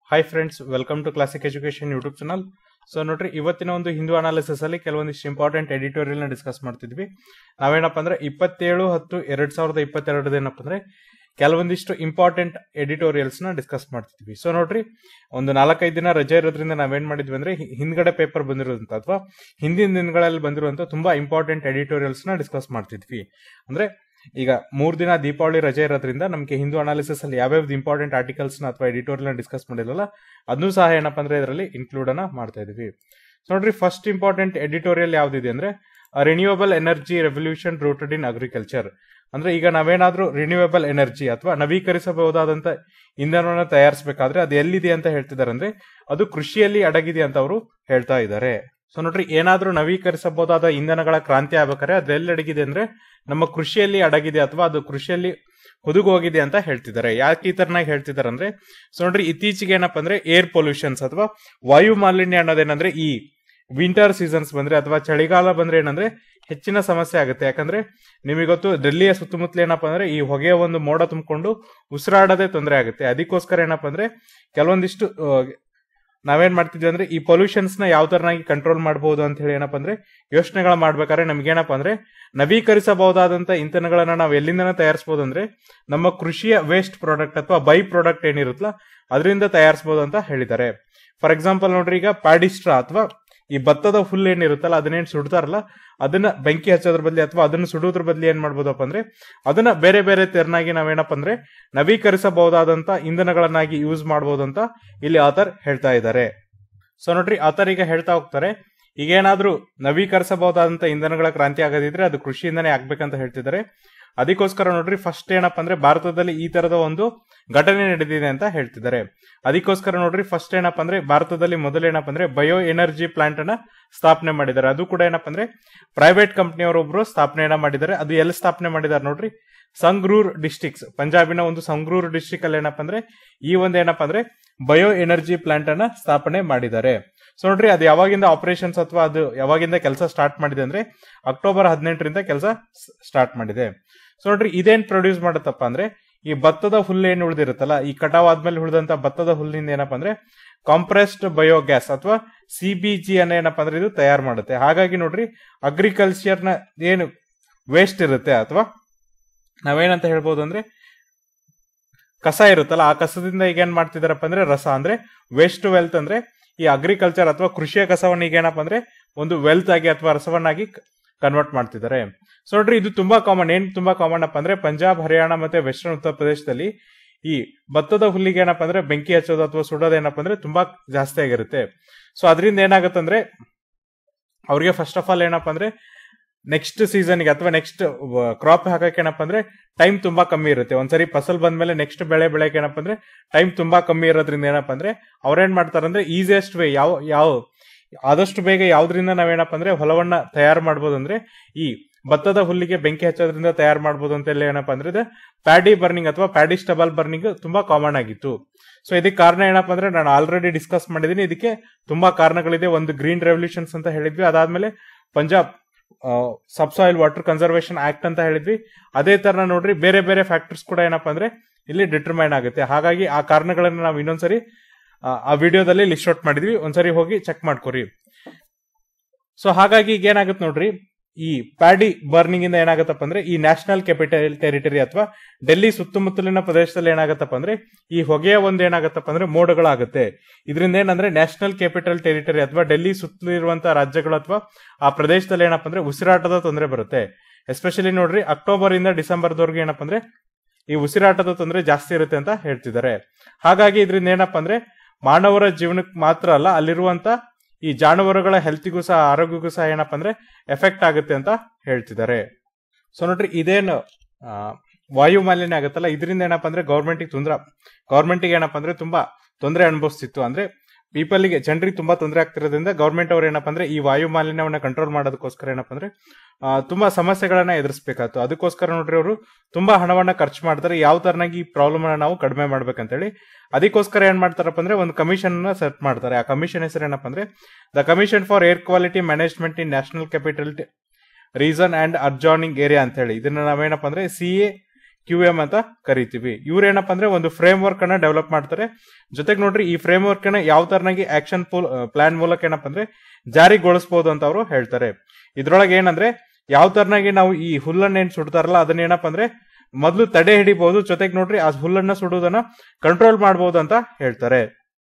hi friends welcome to classic education YouTube channel so ನೋಡ್ರಿ ಇವತ್ತಿನ ಒಂದು ಹಿಂದೂ ಅನಾಲಿಸಿಸ್ ಅಲ್ಲಿ ಕೆಲವೊಂದಿಷ್ಟು ಇಂಪಾರ್ಟೆಂಟ್ ಎಡಿಟೋರಿಯಲ್ ನ ಡಿಸ್ಕಸ್ ಮಾಡ್ತಿದ್ವಿ ನಾವೇನಪ್ಪ ಅಂದ್ರೆ ಇಪ್ಪತ್ತೇಳು ಹತ್ತು ಎರಡ್ ಸಾವಿರದ ಇಪ್ಪತ್ತೆರಡದ ಏನಪ್ಪ ಅಂದ್ರೆ ಕೆಲವೊಂದಿಷ್ಟು ಇಂಪಾರ್ಟೆಂಟ್ ಎಡಿಟೋರಿಯಲ್ಸ್ ನ ಡಿಸ್ಕಸ್ ಮಾಡ್ತಿದ್ವಿ ಸೊ ನೋಡ್ರಿ ಒಂದು ನಾಲ್ಕೈದು ದಿನ ರಜೆ ಇರೋದ್ರಿಂದ ನಾವೇನ್ ಮಾಡಿದ್ವಿ ಅಂದ್ರೆ ಹಿ- ಹಿಂದ್ಗಡೆ ಪೇಪರ್ ಬಂದಿರೋದಂತ ಅಥವಾ ಹಿಂದಿನ ದಿನಗಳಲ್ಲಿ ಬಂದಿರುವಂತ ತುಂಬಾ ಇಂಪಾರ್ಟೆಂಟ್ ಎಡಿಟೋರಿಯಲ್ಸ್ ನ ಡಿಸ್ಕಸ್ ಮಾಡ್ತಿದ್ವಿ ಅಂದ್ರೆ ಈಗ ಮೂರ್ ದಿನ ದೀಪಾವಳಿ ರಜೆ ಇರೋದ್ರಿಂದ ನಮಗೆ ಹಿಂದೂ ಅನಾಲಿಸಿಸ್ ಅಲ್ಲಿ ಯಾವ್ಯಾವ್ದು ಇಂಪಾರ್ಟೆಂಟ್ ಆರ್ಟಿಕಲ್ಸ್ ನ ಅಥವಾ ಎಡಿಟೋರಿಯಲ್ ಡಿಸ್ಕಸ್ ಮಾಡಿರಲ್ಲ ಅದನ್ನು ಸಹ ಏನಪ್ಪ ಅಂದ್ರೆ ಇದರಲ್ಲಿ ಇನ್ಕ್ಲೂಡ್ ಅನ್ನ ಮಾಡ್ತಾ ಇದೀವಿ ಸೊ ನೋಡ್ರಿ ಫಸ್ಟ್ ಇಂಪಾರ್ಟೆಂಟ್ ಎಡಿಟೋರಿಯಲ್ ಯಾವ್ದಿದೆ ಅಂದ್ರೆ renewable energy revolution rooted in agriculture ಅಂದ್ರೆ ಈಗ ನಾವೇನಾದ್ರೂ ರಿನ್ಯೂಯಬಲ್ ಎನರ್ಜಿ ಅಥವಾ ನವೀಕರಿಸಬಹುದಾದಂತ ಇಂಧನವನ್ನು ತಯಾರಿಸಬೇಕಾದ್ರೆ ಅದು ಎಲ್ಲಿದೆ ಅಂತ ಹೇಳ್ತಿದ್ದಾರೆ ಅಂದ್ರೆ ಅದು ಕೃಷಿಯಲ್ಲಿ ಅಡಗಿದೆ ಅಂತ ಅವರು ಹೇಳ್ತಾ ಇದ್ದಾರೆ ಸೊ ನೋಡ್ರಿ ಏನಾದ್ರೂ ನವೀಕರಿಸಬಹುದಾದ ಇಂಧನಗಳ ಕ್ರಾಂತಿ ಆಗ್ಬೇಕಾದ್ರೆ ಅದು ಎಲ್ಲಿ ಅಡಗಿದೆ ಅಂದ್ರೆ ನಮ್ಮ ಕೃಷಿಯಲ್ಲಿ ಅಡಗಿದೆ ಅಥವಾ ಅದು ಕೃಷಿಯಲ್ಲಿ ಹುದುಗೋಗಿದೆ ಅಂತ ಹೇಳ್ತಿದ್ದಾರೆ ಯಾಕೆ ಈ ತರನಾಗಿ ಹೇಳ್ತಿದ್ದಾರೆ ಅಂದ್ರೆ ಸೊ ನೋಡ್ರಿ ಇತ್ತೀಚೆಗೆ ಏನಪ್ಪ ಅಂದ್ರೆ ಏರ್ ಪೊಲ್ಯೂಷನ್ಸ್ ಅಥವಾ ವಾಯು ಮಾಲಿನ್ಯ ಅನ್ನೋದೇನಂದ್ರೆ ಈ ವಿಂಟರ್ ಸೀಸನ್ಸ್ ಬಂದ್ರೆ ಅಥವಾ ಚಳಿಗಾಲ ಬಂದ್ರೆ ಏನಂದ್ರೆ ಹೆಚ್ಚಿನ ಸಮಸ್ಯೆ ಆಗುತ್ತೆ ಯಾಕಂದ್ರೆ ನಿಮಗೆ ಗೊತ್ತು ಡೆಲ್ಲಿಯ ಸುತ್ತಮುತ್ತಲು ಏನಪ್ಪ ಅಂದ್ರೆ ಈ ಹೊಗೆಯ ಒಂದು ಮೋಡ ತುಂಬಿಕೊಂಡು ಉಸಿರಾಡೋದೇ ತೊಂದರೆ ಆಗುತ್ತೆ ಅದಕ್ಕೋಸ್ಕರ ಏನಪ್ಪ ಅಂದ್ರೆ ಕೆಲವೊಂದಿಷ್ಟು ಆ, ನಾವೇನ್ ಮಾಡ್ತಿದ್ವಿ ಅಂದ್ರೆ ಈ ಪೊಲ್ಯೂಷನ್ಸ್ ನ ಯಾವ ತರನಾಗಿ ಕಂಟ್ರೋಲ್ ಮಾಡಬಹುದು ಅಂತ ಹೇಳಿ ಏನಪ್ಪ ಅಂದ್ರೆ ಯೋಚನೆಗಳ ಮಾಡ್ಬೇಕಾದ್ರೆ ನಮ್ಗೇನಪ್ಪ ಅಂದ್ರೆ ನವೀಕರಿಸಬಹುದಾದಂತ ಇಂಧನಗಳನ್ನ ನಾವು ಎಲ್ಲಿಂದನ ತಯಾರಿಸಬಹುದು ಅಂದ್ರೆ ನಮ್ಮ ಕೃಷಿಯ ವೇಸ್ಟ್ ಪ್ರಾಡಕ್ಟ್ ಅಥವಾ ಬೈ ಪ್ರಾಡಕ್ಟ್ ಏನಿರುತ್ತಲ್ಲ ಅದರಿಂದ ತಯಾರಿಸಬಹುದು ಅಂತ ಹೇಳಿದ್ದಾರೆ ಫಾರ್ ಎಕ್ಸಾಂಪಲ್ ನೋಡ್ರಿ ಈಗ ಪ್ಯಾಡಿಸ್ಟ್ರಾ ಅಥವಾ ಈ ಭತ್ತದ ಹುಲ್ಲು ಏನಿರುತ್ತಲ್ಲ ಅದನ್ನೇನು ಸುಡ್ತಾರಲ್ಲ ಅದನ್ನ ಬೆಂಕಿ ಹಚ್ಚೋದ್ರ ಬದಲಿ ಅಥವಾ ಅದನ್ನ ಸುಡೋದ್ರ ಬದಲಿ ಏನ್ ಮಾಡ್ಬೋದಪ್ಪ ಅಂದ್ರೆ ಅದನ್ನ ಬೇರೆ ಬೇರೆ ತೆರನಾಗಿ ನಾವೇನಪ್ಪ ಅಂದ್ರೆ ನವೀಕರಿಸಬಹುದಾದಂತ ಇಂಧನಗಳನ್ನಾಗಿ ಯೂಸ್ ಮಾಡಬಹುದು ಅಂತ ಇಲ್ಲಿ ಆಥರ್ ಹೇಳ್ತಾ ಇದ್ದಾರೆ ಸೊ ನೋಡ್ರಿ ಆಥರ್ ಈಗ ಹೇಳ್ತಾ ಹೋಗ್ತಾರೆ ಈಗ ಏನಾದ್ರೂ ನವೀಕರಿಸಬಹುದಾದಂತ ಇಂಧನಗಳ ಕ್ರಾಂತಿ ಆಗದಿದ್ರೆ ಅದು ಕೃಷಿಯಿಂದನೇ ಆಗ್ಬೇಕಂತ ಹೇಳ್ತಿದ್ದಾರೆ ಅದಕ್ಕೋಸ್ಕರ ನೋಡ್ರಿ ಫಸ್ಟ್ ಏನಪ್ಪ ಅಂದ್ರೆ ಭಾರತದಲ್ಲಿ ಈ ತರದ ಒಂದು ಘಟನೆ ನಡೆದಿದೆ ಅಂತ ಹೇಳ್ತಿದ್ದಾರೆ ಅದಕ್ಕೋಸ್ಕರ ನೋಡ್ರಿ ಫಸ್ಟ್ ಏನಪ್ಪ ಅಂದ್ರೆ ಭಾರತದಲ್ಲಿ ಮೊದಲೇನಪ್ಪ ಅಂದ್ರೆ ಬಯೋ ಎನರ್ಜಿ ಪ್ಲಾಂಟ್ ಅನ್ನ ಸ್ಥಾಪನೆ ಮಾಡಿದ್ದಾರೆ ಅದು ಕೂಡ ಏನಪ್ಪ ಅಂದ್ರೆ ಪ್ರೈವೇಟ್ ಕಂಪ್ನಿಯವರೊಬ್ರು ಸ್ಥಾಪನೆಯನ್ನ ಮಾಡಿದ್ದಾರೆ ಅದು ಎಲ್ಲಿ ಸ್ಥಾಪನೆ ಮಾಡಿದ್ದಾರೆ ನೋಡ್ರಿ ಸಂಗ್ರೂರ್ ಡಿಸ್ಟಿಕ್ಸ್ ಪಂಜಾಬಿನ ಒಂದು ಸಂಗ್ರೂರ್ ಡಿಸ್ಟಿಕ್ ಅಲ್ಲಿ ಏನಪ್ಪ ಅಂದ್ರೆ ಈ ಒಂದು ಏನಪ್ಪ ಅಂದ್ರೆ ಬಯೋ ಎನರ್ಜಿ ಪ್ಲಾಂಟ್ ಅನ್ನ ಸ್ಥಾಪನೆ ಮಾಡಿದ್ದಾರೆ ಸೊ ನೋಡ್ರಿ ಅದು ಯಾವಾಗಿಂದ ಆಪರೇಷನ್ಸ್ ಅಥವಾ ಅದು ಯಾವಾಗಿಂದ ಕೆಲಸ ಸ್ಟಾರ್ಟ್ ಮಾಡಿದೆ ಅಂದ್ರೆ ಅಕ್ಟೋಬರ್ ಹದಿನೆಂಟರಿಂದ ಕೆಲಸ ಸ್ಟಾರ್ಟ್ ಮಾಡಿದೆ ಸೊ ನೋಡ್ರಿ ಇದೇನ್ ಪ್ರೊಡ್ಯೂಸ್ ಮಾಡುತ್ತಪ್ಪ ಅಂದ್ರೆ ಈ ಭತ್ತದ ಹುಲ್ಲು ಏನ್ ಉಳಿದಿರುತ್ತಲ್ಲ ಈ ಕಟಾವ್ ಆದ್ಮೇಲೆ ಉಳಿದಂತ ಭತ್ತದ ಹುಲ್ಲಿಂದ ಏನಪ್ಪ ಅಂದ್ರೆ ಕಾಂಪ್ರೆಸ್ಡ್ ಬಯೋಗ್ಯಾಸ್ ಅಥವಾ ಸಿ ಬಿ ಜಿ ಅನ್ನ ಏನಪ್ಪ ಅಂದ್ರೆ ಇದು ತಯಾರು ಮಾಡುತ್ತೆ ಹಾಗಾಗಿ ನೋಡ್ರಿ ಅಗ್ರಿಕಲ್ಚರ್ ನ ಏನು ವೇಸ್ಟ್ ಇರುತ್ತೆ ಅಥವಾ ನಾವೇನಂತ ಹೇಳ್ಬೋದು ಅಂದ್ರೆ ಕಸ ಇರುತ್ತಲ್ಲ ಆ ಕಸದಿಂದ ಈಗ ಏನ್ ಮಾಡ್ತಿದಾರಪ್ಪ ಅಂದ್ರೆ ರಸ ಅಂದ್ರೆ ವೇಸ್ಟ್ ವೆಲ್ತ್ ಅಂದ್ರೆ ಈ ಅಗ್ರಿಕಲ್ಚರ್ ಅಥವಾ ಕೃಷಿಯ ಕಸವನ್ನ ಈಗ ಏನಪ್ಪ ಅಂದ್ರೆ ಒಂದು ವೆಲ್ತ್ ಆಗಿ ಅಥವಾ ರಸವನ್ನಾಗಿ ಕನ್ವರ್ಟ್ ಮಾಡ್ತಿದ್ದಾರೆ ಸೊ ನೋಡ್ರಿ ಇದು ತುಂಬಾ ಕಾಮನ್ ಏನ್ ತುಂಬಾ ಕಾಮನ್ ಅಪ್ಪ ಅಂದ್ರೆ ಪಂಜಾಬ್ ಹರಿಯಾಣ ಮತ್ತೆ ವೆಸ್ಟರ್ನ್ ಉತ್ತರ ಪ್ರದೇಶದಲ್ಲಿ ಈ ಭತ್ತದ ಹುಲ್ಲಿಗೆ ಏನಪ್ಪ ಅಂದ್ರೆ ಬೆಂಕಿ ಹಚ್ಚೋದು ಅಥವಾ ಸುಡೋದು ಏನಪ್ಪ ಅಂದ್ರೆ ತುಂಬಾ ಜಾಸ್ತಿ ಆಗಿರುತ್ತೆ ಸೊ ಅದರಿಂದ ಏನಾಗುತ್ತಂದ್ರೆ ಅವ್ರಿಗೆ ಫಸ್ಟ್ ಆಫ್ ಆಲ್ ಏನಪ್ಪ ಅಂದ್ರೆ ನೆಕ್ಸ್ಟ್ ಸೀಸನ್ಗೆ ಅಥವಾ ನೆಕ್ಸ್ಟ್ ಕ್ರಾಪ್ ಹಾಕಕ್ಕೆ ಏನಪ್ಪ ಅಂದ್ರೆ ಟೈಮ್ ತುಂಬಾ ಕಮ್ಮಿ ಇರುತ್ತೆ ಒಂದ್ಸರಿ ಫಸಲ್ ಬಂದ್ಮೇಲೆ ನೆಕ್ಸ್ಟ್ ಬೆಳೆ ಬೆಳೆಗೆ ಏನಪ್ಪ ಅಂದ್ರೆ ಟೈಮ್ ತುಂಬಾ ಕಮ್ಮಿ ಇರೋದ್ರಿಂದ ಏನಪ್ಪ ಅಂದ್ರೆ ಅವ್ರೇನ್ ಮಾಡ್ತಾರಂದ್ರೆ ಈಸಿಯೆಸ್ಟ್ ವೇ ಯಾವ ಯಾವ ಆದಷ್ಟು ಬೇಗ ಯಾವ್ದ್ರಿಂದ ನಾವೇನಪ್ಪ ಅಂದ್ರೆ ಹೊಲವನ್ನ ತಯಾರು ಮಾಡ್ಬೋದು ಅಂದ್ರೆ ಈ ಭತ್ತದ ಹುಲ್ಲಿಗೆ ಬೆಂಕಿ ಹಚ್ಚೋದ್ರಿಂದ ತಯಾರು ಮಾಡ್ಬೋದು ಅಂತ ಹೇಳಿ ಏನಪ್ಪ ಅಂದ್ರೆ ಇದು ಪ್ಯಾಡಿ ಬರ್ನಿಂಗ್ ಅಥವಾ ಪ್ಯಾಡಿ ಸ್ಟಬಲ್ ಬರ್ನಿಂಗ್ ತುಂಬಾ ಕಾಮನ್ ಆಗಿತ್ತು ಸೊ ಇದಕ್ಕೆ ಕಾರಣ ಏನಪ್ಪ ಅಂದ್ರೆ ನಾನು ಆಲ್ರೆಡಿ ಡಿಸ್ಕಸ್ ಮಾಡಿದ್ದೀನಿ ಇದಕ್ಕೆ ತುಂಬಾ ಕಾರಣಗಳಿದೆ ಒಂದು ಗ್ರೀನ್ ರೆವಲ್ಯೂಷನ್ಸ್ ಅಂತ ಹೇಳಿದ್ವಿ ಅದಾದ್ಮೇಲೆ Punjab subsoil water conservation act ಅಂತ ಹೇಳಿದ್ವಿ ಅದೇ ತರ ನೋಡ್ರಿ ಬೇರೆ ಬೇರೆ ಫ್ಯಾಕ್ಟರ್ಸ್ ಕೂಡ ಏನಪ್ಪಾ ಅಂದ್ರೆ ಇಲ್ಲಿ ಡಿಟರ್ಮೈನ್ ಆಗುತ್ತೆ ಹಾಗಾಗಿ ಆ ಕಾರಣಗಳನ್ನ ನಾವು ಇನ್ನೊಂದ್ಸರಿ ಆ, ಆ ವಿಡಿಯೋದಲ್ಲಿ ಲಿಸ್ಟ್ ಔಟ್ ಮಾಡಿದ್ವಿ ಒಂದ್ಸರಿ ಹೋಗಿ ಚೆಕ್ ಮಾಡ್ಕೊರಿ ಸೊ ಹಾಗಾಗಿ ಈಗ ಏನಾಗುತ್ತೆ ನೋಡ್ರಿ ಈ ಪ್ಯಾಡಿ ಬರ್ನಿಂಗ್ ಇಂದ ಏನಾಗತ್ತಪ್ಪ ಅಂದ್ರೆ ಈ ನ್ಯಾಷನಲ್ ಕ್ಯಾಪಿಟಲ್ ಟೆರಿಟರಿ ಅಥವಾ ಡೆಲ್ಲಿ ಸುತ್ತಮುತ್ತಲಿನ ಪ್ರದೇಶದಲ್ಲಿ ಏನಾಗತ್ತಪ್ಪ ಅಂದ್ರೆ ಈ ಹೊಗೆಯ ಒಂದು ಏನಾಗತ್ತಪ್ಪ ಅಂದ್ರೆ ಮೋಡಗಳಾಗುತ್ತೆ ಇದರಿಂದ ಏನಂದ್ರೆ ನ್ಯಾಷನಲ್ ಕ್ಯಾಪಿಟಲ್ ಟೆರಿಟರಿ ಅಥವಾ ಡೆಲ್ಲಿ ಸುತ್ತಲೂ ಇರುವಂತಹ ರಾಜ್ಯಗಳು ಅಥವಾ ಆ ಪ್ರದೇಶದಲ್ಲಿ ಏನಪ್ಪ ಅಂದ್ರೆ ಉಸಿರಾಟದ ತೊಂದರೆ ಬರುತ್ತೆ ಎಸ್ಪೆಷಲಿ ನೋಡ್ರಿ ಅಕ್ಟೋಬರ್ ಇಂದ ಡಿಸೆಂಬರ್ದವರೆಗೆ ಏನಪ್ಪ ಅಂದ್ರೆ ಈ ಉಸಿರಾಟದ ತೊಂದರೆ ಜಾಸ್ತಿ ಇರುತ್ತೆ ಅಂತ ಹೇಳ್ತಿದ್ದಾರೆ ಹಾಗಾಗಿ ಇದರಿಂದ ಏನಪ್ಪ ಅಂದ್ರೆ ಮಾನವರ ಜೀವನಕ್ಕೆ ಮಾತ್ರ ಅಲ್ಲ ಅಲ್ಲಿರುವಂತ ಈ ಜಾನುವಾರುಗಳ ಹೆಲ್ತಿಗೂ ಸಹ ಆರೋಗ್ಯಕ್ಕೂ ಸಹ ಏನಪ್ಪ ಅಂದ್ರೆ ಎಫೆಕ್ಟ್ ಆಗುತ್ತೆ ಅಂತ ಹೇಳ್ತಿದ್ದಾರೆ ಸೊ ನೋಡ್ರಿ ಇದೇನು ಆ, ವಾಯು ಮಾಲಿನ್ಯ ಆಗುತ್ತಲ್ಲ ಇದರಿಂದ ಏನಪ್ಪ ಅಂದ್ರೆ ಗೌರ್ಮೆಂಟಿಗೆ ತೊಂದ್ರೆ ಗೌರ್ಮೆಂಟಿಗೆ ಏನಪ್ಪ ಅಂದ್ರೆ ತುಂಬಾ ತೊಂದರೆ ಅನುಭವಿಸ್ತಿತ್ತು ಅಂದ್ರೆ ಪೀಪಲ್ಗೆ ಜನರಿಗೆ ತುಂಬಾ ತೊಂದರೆ ಆಗ್ತಿರೋದ್ರಿಂದ ಗೌರ್ಮೆಂಟ್ ಅವ್ರು ಏನಪ್ಪ ಅಂದ್ರೆ ಈ ವಾಯು ಮಾಲಿನ್ಯವನ್ನ ಕಂಟ್ರೋಲ್ ಮಾಡೋದಕ್ಕೋಸ್ಕರ ಏನಪ್ಪ ಅಂದ್ರೆ ಆ, ತುಂಬಾ ಸಮಸ್ಯೆಗಳನ್ನ ಎದುರಿಸಬೇಕಾಯ್ತು ಅದಕ್ಕೋಸ್ಕರ ನೋಡ್ರಿ ಅವರು ತುಂಬಾ ಹಣವನ್ನ ಖರ್ಚು ಮಾಡ್ತಾರೆ ಯಾವ ತರನಾಗಿ ಈ ಪ್ರಾಬ್ಲಮ್ ಅನ್ನ ನಾವು ಕಡಿಮೆ ಮಾಡ್ಬೇಕಂತೇಳಿ ಅದಕ್ಕೋಸ್ಕರ ಏನ್ ಮಾಡ್ತಾರಪ್ಪ ಅಂದ್ರೆ ಒಂದು ಕಮಿಷನ್ ನ ಸೆಟ್ ಮಾಡ್ತಾರೆ ಆ ಕಮಿಷನ್ ಹೆಸರು ಏನಪ್ಪ ಅಂದ್ರೆ the commission for air quality management in national capital region and adjoining area ಅಂತ ಹೇಳಿ ಇದನ್ನ ನಾವೇನಪ್ಪ ಅಂದ್ರೆ ಸಿ ಎ ಕ್ಯೂ ಎಂ ಅಂತ ಕರಿತೀವಿ ಇವ್ರು ಏನಪ್ಪಾ ಅಂದ್ರೆ ಒಂದು ಫ್ರೇಮ್ ವರ್ಕ್ ಅನ್ನ ಡೆವಲಪ್ ಮಾಡ್ತಾರೆ ಜೊತೆಗೆ ನೋಡ್ರಿ ಈ ಫ್ರೇಮ್ ವರ್ಕ್ ಅನ್ನ ಯಾವ ತರನಾಗಿ ಆಕ್ಷನ್ ಪ್ಲಾನ್ ಮೂಲಕ ಏನಪ್ಪಾ ಅಂದ್ರೆ ಜಾರಿಗೊಳಿಸಬಹುದು ಅಂತ ಅವರು ಹೇಳ್ತಾರೆ ಇದ್ರೊಳಗೆ ಏನಂದ್ರೆ ಯಾವ ತರನಾಗಿ ನಾವು ಈ ಹುಲ್ಲನ್ನ ಏನ್ ಸುಡ್ತಾರಲ್ಲ ಅದನ್ನ ಏನಪ್ಪಾ ಅಂದ್ರೆ ಮೊದಲು ತಡೆ ಹಿಡಿಬಹುದು ಜೊತೆಗೆ ನೋಡ್ರಿ ಆ ಹುಲ್ಲನ್ನ ಸುಡುವುದನ್ನ ಕಂಟ್ರೋಲ್ ಮಾಡಬಹುದು ಅಂತ ಹೇಳ್ತಾರೆ